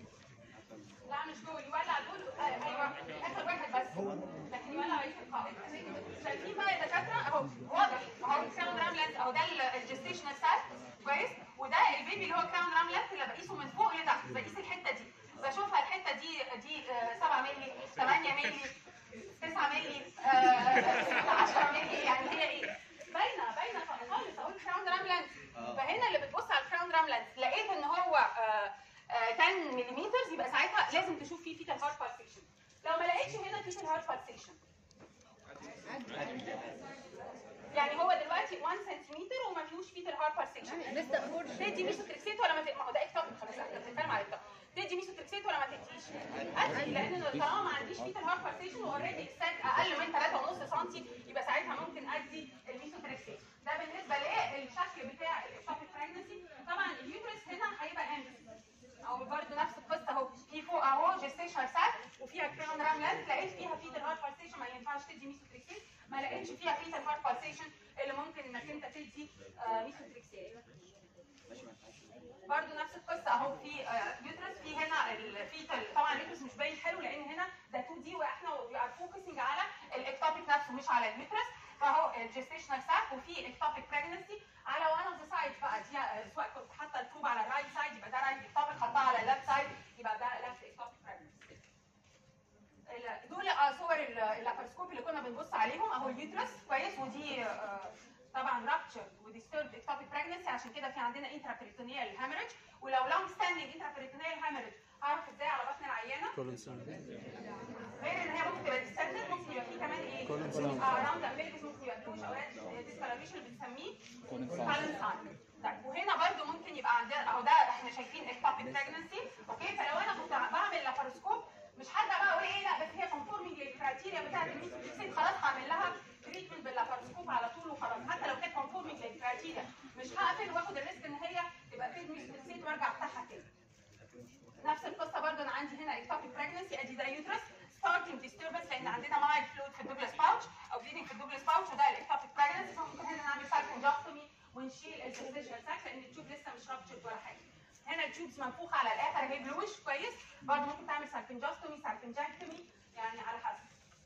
لا مش جوه يولع دول آه، ايوه اخر واحد بس لكن يولع بقيه القائمه بالسيشن يعني هو دلوقتي 1 سنتيمتر وما فيهوش فيتال هارت بالسيشن لسه ابورشن تدي ميسوتريكسيت ولا ما تدي ما هو ده اكتوبيك خلاص احنا بنتكلم على اكتوبيك تدي ميسوتريكسيت ولا ما تديش؟ ادي لان طالما ما عنديش فيتال هارت بالسيشن واوريدي الساك اقل من 3.5 سم يبقى ساعتها ممكن ادي الميسوتريكسيت ده بالنسبه للشكل بتاع الاكتوبيك بريجنسي طبعا اليوترس هنا هيبقى امبتي او برضه نفس القصه اهو في فوق اهو جيستيشنال ساك وفيها كراون راملات لقيت فيها فيتال هارت بالسيشن ما ينفعش تدي ميسوتريكسيت ما لقيتش فيها فيتال هارت بالسيشن اللي ممكن انك انت تدي آه، ميسوتريكسيت برضو نفس القصه اهو في آه، يوترس في هنا الفيتال طبعا اليوترس مش باين حلو لان هنا ده 2 دي واحنا وي ار فوكسنج على الاكتوبيك نفسه مش على اليوترس فهو الجستيشنال ساك وفي اكتوبيك بريجنسي على وان اوف ذا سايد بقى دي آه، سواء كنت حاطه التوب على الرايت سايد يبقى ده رايت اكتوبيك حطها على الليفت سايد يبقى ده ليفت اكتوبيك بريجنسي ال- دول آه، صور ال- اللابارسكوب اللي كنا بنبص عليهم اهو اليوترس كويس ودي آه، طبعا رابتشر وديستورد اكتوبيك بريجنسي عشان كده في عندنا انترابريتونيال هامرج ولو لونج ستاندنج انترابريتونيال هامرج هعرف ازاي على بطن العيانه غير ان هي ممكن تبقى ديستندد ممكن يبقى في كمان ايه؟ راوند امبليكس ممكن يبقى فيه اوقات ديسكالاميشن اللي بنسميه كولن ساين طيب وهنا برضو ممكن يبقى عندنا اهو ده احنا شايفين اكتوبيك بريجنسي اوكي فلو انا كنت بعمل لاباروسكوب مش هرجع بقى اقول ايه لا بس هي كونفورمنج للكرايتيريا بتاعت الميثوتريكسين خلاص هعمل لها تريتمنت باللاباروسكوب على طول وخلاص حتى لو كانت كونفورمنج للكرايتيريا مش هقفل واخد الريسك ان هي تبقى فيد ميثوتريكسين وارجع افتحها تاني نفس القصه برضو انا عندي هنا اكتوبيك بريجنسي ادي ده يوترس ستارتنج ديستربنس لان عندنا مايل فلويد في الدوجلاس باوتش او بليدنج في الدوجلاس باوتش وده الاكتوبيك بريجنسي فممكن هنا نعمل سايكونجكتومي ونشيل الجستيشنال ساك لان التيوب لسه مش رابتشرد ولا حاجه هنا التيوبس منفوخه على الاخر اهي بلوش كويس برضه ممكن تعمل سايكونجكتومي سايكونجكتومي يعني على حسب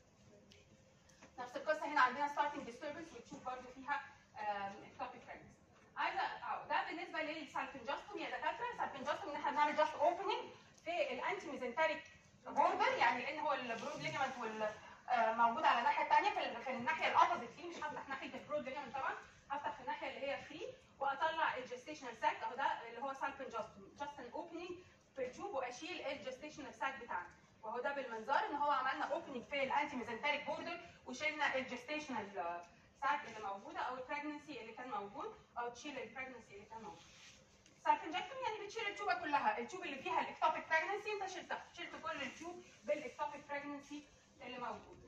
نفس القصه هنا عندنا ستارتنج ديستربنس والتيوب برضه فيها اكتوبيك بريجنسي عايزه اه ده بالنسبه للسالفنجاستومي يا دكاتره السالفنجاستومي ان احنا بنعمل جاست اوبننج في الانتي ميزنتريك بوردر يعني لان هو البرود ليجمنت وال آه، موجود على الناحيه الثانيه في, ال- في الناحيه الاوبوزيت فيه مش هفتح ناحيه البرود ليجمنت طبعا هفتح في الناحيه اللي هي فري واطلع الجستيشنال ساك اهو ده اللي هو سالفنجاستومي جاست ان اوبننج في التوب واشيل الجستيشنال ساك بتاعنا وهو ده بالمنظار ان هو عملنا اوبننج في الانتي ميزنتريك بوردر وشلنا الجستيشنال ساك اللي موجوده او البريجنسي اللي كان موجود او تشيل البريجنسي اللي كان موجود سالفنجكتومي يعني بتشيل التوبه كلها التوب اللي فيها الاكتوبيك بريجنسي انت شلتها شلت كل التوب بالاكتوبيك بريجنسي اللي موجود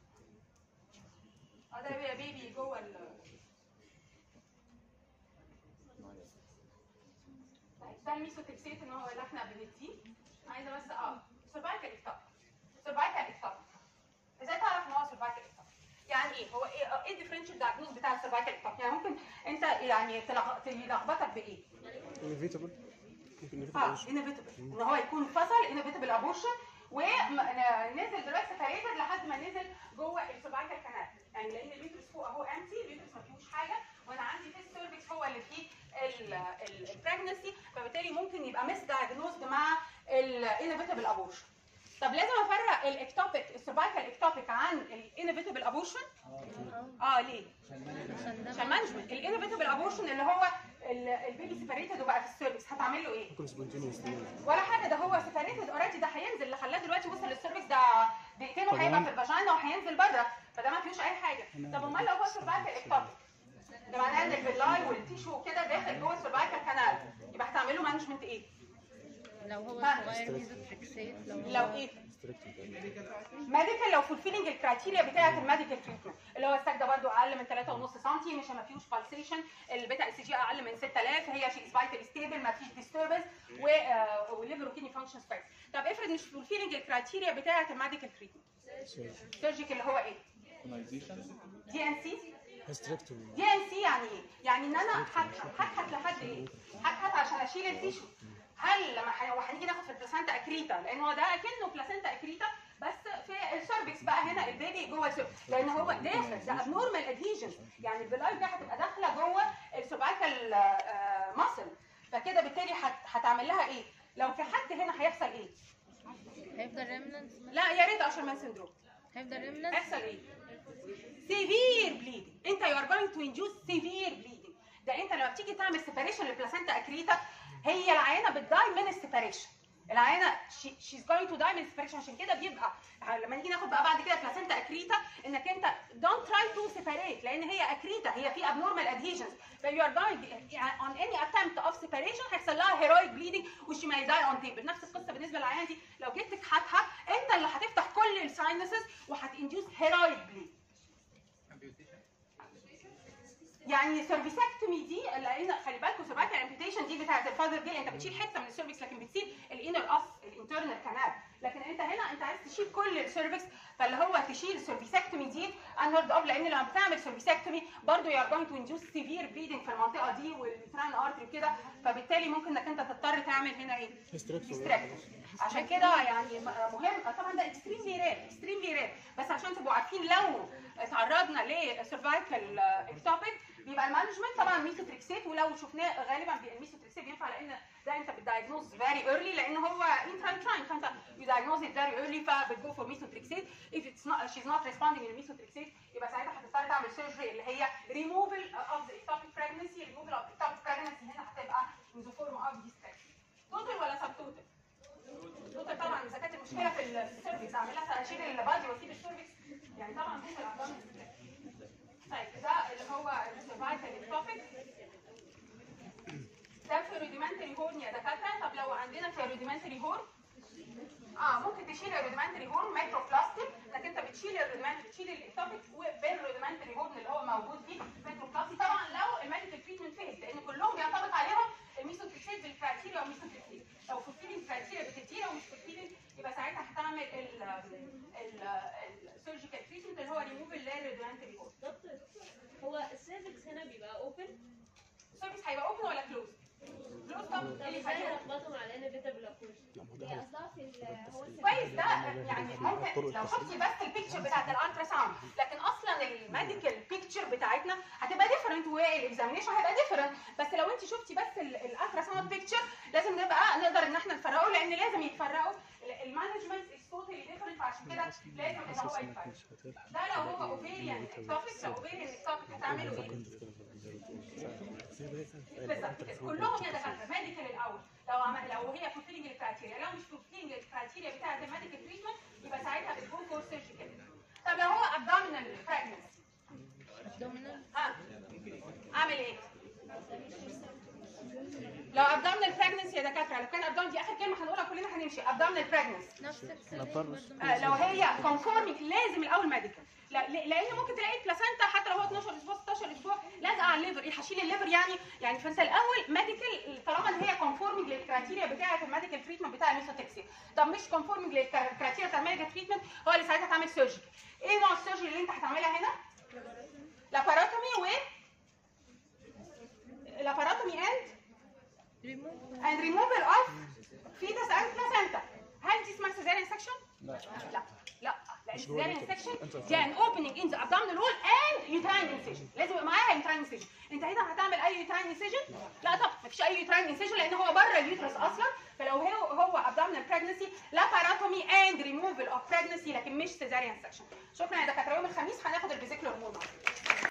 اه ده يا بيبي جوه ال طيب ده الميسوتريكسيت ان هو اللي احنا بنديه عايزه بس اه سيرفايكال اكتوبيك سيرفايكال اكتوبيك ازاي تعرف ان هو سيرفايكال اكتوبيك يعني ايه هو ايه آه، ايه الديفرنشال دايجنوز بتاع السيرفايكال اكتوبيك يعني ممكن انت يعني تلخ- تلخبطك بايه انفيتابل ممكن اه انفيتابل انيفيتبل ان هو يكون فصل انيفيتبل ابورشن ونزل دلوقتي سيبريتد لحد ما نزل جوه السيرفايكال كانال يعني لان اليوترس فوق اهو امتي اليوترس ما فيهوش حاجه وانا عندي في السيرفكس هو اللي فيه البريجنسي فبالتالي ممكن يبقى مس دايجنوزد مع الانيفيتبل ابورشن طب لازم افرق الاكتوبيك السيرفايكال اكتوبيك عن الانيفيتبل ابورشن اه ليه عشان ده عشان مانجمنت الانيفيتبل ابورشن اللي هو ال- البيبي سيبريتد وبقى في السيرفكس هتعمل له ايه ممكن سبونتينيوس ولا حاجه ده هو سيبريتد اوريدي ده هينزل اللي خلاه دلوقتي وصل للسيرفكس ده دقيقتين وهيبقى في الفاجينا وهينزل بره فده ما فيهوش اي حاجه طب امال لو هو سيرفايكال اكتوبيك ده معناه ان البلاي والتيشو كده داخل جوه السيرفايكال كانال يبقى هتعمل له مانجمنت ايه؟ لو هو ها. صغير ميزوتريكسيت لو لو هو ايه؟ ميديكال لو فولفيلنج الكرايتيريا بتاعه الميديكال تريتمنت اللي هو الساك ده برده اقل من 3.5 سم مش ما فيهوش بالسيشن البيتا اس جي اقل من 6000 هي شي فايتال ستيبل ما فيش ديستربنس وليفر وكيدني فانكشن كويس طب افرض مش فولفيلنج الكرايتيريا بتاعه الميديكال تريتمنت سيرجيكال اللي هو ايه؟ دي ان سي هيستريكتومي دي ان سي يعني ايه؟ يعني ان انا هكحت هكحت لحد ايه؟ هكحت عشان اشيل التيشو هل لما ح- وهنيجي ناخد في البلاسنتا اكريتا لان هو ده اكنه بلاسنتا اكريتا بس في السيرفكس بقى هنا البيبي جوه السيرفكس لان هو داخل ده ابنورمال ادهيجن يعني البلاي ده هتبقى داخله جوه السيرفايكال ماسل فكده بالتالي هت- هتعمل لها ايه؟ لو في حد هنا هيحصل ايه؟ هيفضل ريمننت لا يا ريت اشرمان سندروم هيفضل ريمننت يحصل ايه؟ سيفير بليدنج انت يو ار جوينج تو انديوس سيفير بليدنج ده انت لما بتيجي تعمل سيباريشن للبلاسنتا اكريتا هي العينه بتداي من السيباريشن العيانه شي she's going to die من separation عشان كده بيبقى لما نيجي ناخد بقى بعد كده بلاسنتا اكريتا انك انت don't try to separate لان هي اكريتا هي في abnormal adhesions ف you are going on any attempt of separation هيحصل لها heroic bleeding وشي may die on table نفس القصه بالنسبه للعيانه دي لو جيت تكحتها انت اللي هتفتح كل الساينسز وهتinduse heroic bleed امبيوتيشن يعني سيرفيسكتومي دي لان خلي بالكم سيرفايكال امبيوتيشن دي بتاعت الفاذر جيل انت بتشيل حته من السيرفكس لكن بتسيب الانر اس الانترنال كانال لكن انت هنا انت عايز تشيل كل السيرفكس فاللي هو تشيل السيرفيسكتومي دي انهرد اوف لان لما بتعمل سيرفيسكتومي برضه يو ار جوينج تو انديوس سيفير بليدنج في المنطقه دي والفران ارتري وكده فبالتالي ممكن انك انت تضطر تعمل هنا ايه؟ هيستريكتومي عشان كده يعني م- مهم طبعا ده اكستريملي رير اكستريملي رير بس عشان تبقوا عارفين لو تعرضنا لسيرفايكال اكتوبيك بيبقى المانجمنت طبعا ميثوتريكسيت ولو شفناه غالبا بي- الميثوتريكسيت بينفع لان ده انت بتدايجنوز فيري ايرلي لان هو انترانتراين فانت يدايجنوز ات فيري ايرلي فبتجو فور ميثوتريكسيت if it's not she's not responding للميثوتريكسيت يبقى ساعتها هتضطر تعمل سيرجري اللي هي removal of the ectopic pregnancy removal of the ectopic pregnancy هنا هتبقى in the form of dystraction توتال ولا سب توتال؟ توتال طبعا اذا كانت المشكله في السيرفكس اعمل لها اشيل البادي واسيب السيرفكس يعني طبعا توتال ابدومين طيب ده اللي هو السيرفايكال اكتوبيك ده الفيروديمنتري هورن يا دكاتره طب لو عندنا فيروديمنتري هورن اه ممكن تشيل الروديمنتري هورن مايكروبلاستيك انك انت بتشيل الروديمنتري بتشيل الاكتوبيك وبين الروديمنتري هورن اللي هو موجود فيه مايكروبلاستيك طبعا لو الميديكال تريتمنت فيز لان كلهم بينطبق عليهم الميثوتريكسيت بالكرايتيريا والميثوتريكسيت لو فولفيلنج كرايتيريا بالكرايتيريا ومش فولفيلنج يبقى ساعتها هتعمل السيرجيكال تريتمنت اللي هو ريموفال للروديمنتري هورن دكتور هو السيرفكس هنا بيبقى اوبن السيرفيس هيبقى اوبن ولا كلوز؟ كلوز طب طب اللي ازاي هيبقى هنخبطهم على ان بيتا بلاكوش هي اصلها في ال- هو كويس ده يعني ممكن لو شفتي بس البيكتشر بتاعت الالترا ساوند لكن اصلا الميديكال بيكتشر بتاعتنا هتبقى ديفرنت والاكزامينشن هيبقى ديفرنت بس لو انت شفتي بس الالترا ساوند بيكتشر لازم نبقى نقدر ان احنا نفرقه لان لازم يتفرقوا المانجمنت از توتالي ديفرنت فعشان كده لازم ان هو يتفرق ده لو هو اوفيريان اكتوبيك لو اوفيريان اكتوبيك هتعملوا ايه؟ بالظبط كده كلهم يا دكاتره ميديكال الاول لو عمل لو هي فولفيلنج الكرايتيريا لو مش فولفيلنج الكرايتيريا بتاعه الميديكال تريتمنت يبقى ساعتها بتكون فور سيرجيكال طب لو هو ابدومينال بريجنسي ها اعمل ايه؟ لو ابدومينال بريجنسي يا دكاتره لو كان ابدومينال دي اخر كلمه هنقولها كلنا هنمشي ابدومينال بريجنسي نفس السيرفيس آه، لو هي كونفورمينج لازم الاول ميديكال لا ل- لان ممكن تلاقي بلاسنتا حتى لو هو 12 اسبوع 16 اسبوع لازقه على الليفر ايه هشيل الليفر يعني يعني فانت الاول ميديكال طالما ان هي كونفورمينج للكرايتيريا بتاعه الميديكال تريتمنت بتاع الميثوتكسي طب مش كونفورمينج للكرايتيريا بتاع الميديكال تريتمنت هو اللي ساعتها تعمل سيرجري ايه نوع السيرجري اللي انت هتعملها هنا؟ لاباروتومي و لاباروتومي اند and removal of fetus and placenta هل دي اسمها cesarean section؟ لا لا لا لان cesarean section دي an opening in the abdominal wall and uterine incision لازم يبقى معاها uterine incision انت هنا هتعمل اي uterine incision؟ لا طب مفيش اي uterine incision لان هو بره اليوترس اصلا فلو هو هو abdominal pregnancy laparotomy and removal of pregnancy لكن مش cesarean section شكرا يا دكاتره يوم الخميس هناخد الفيزيكال هرمون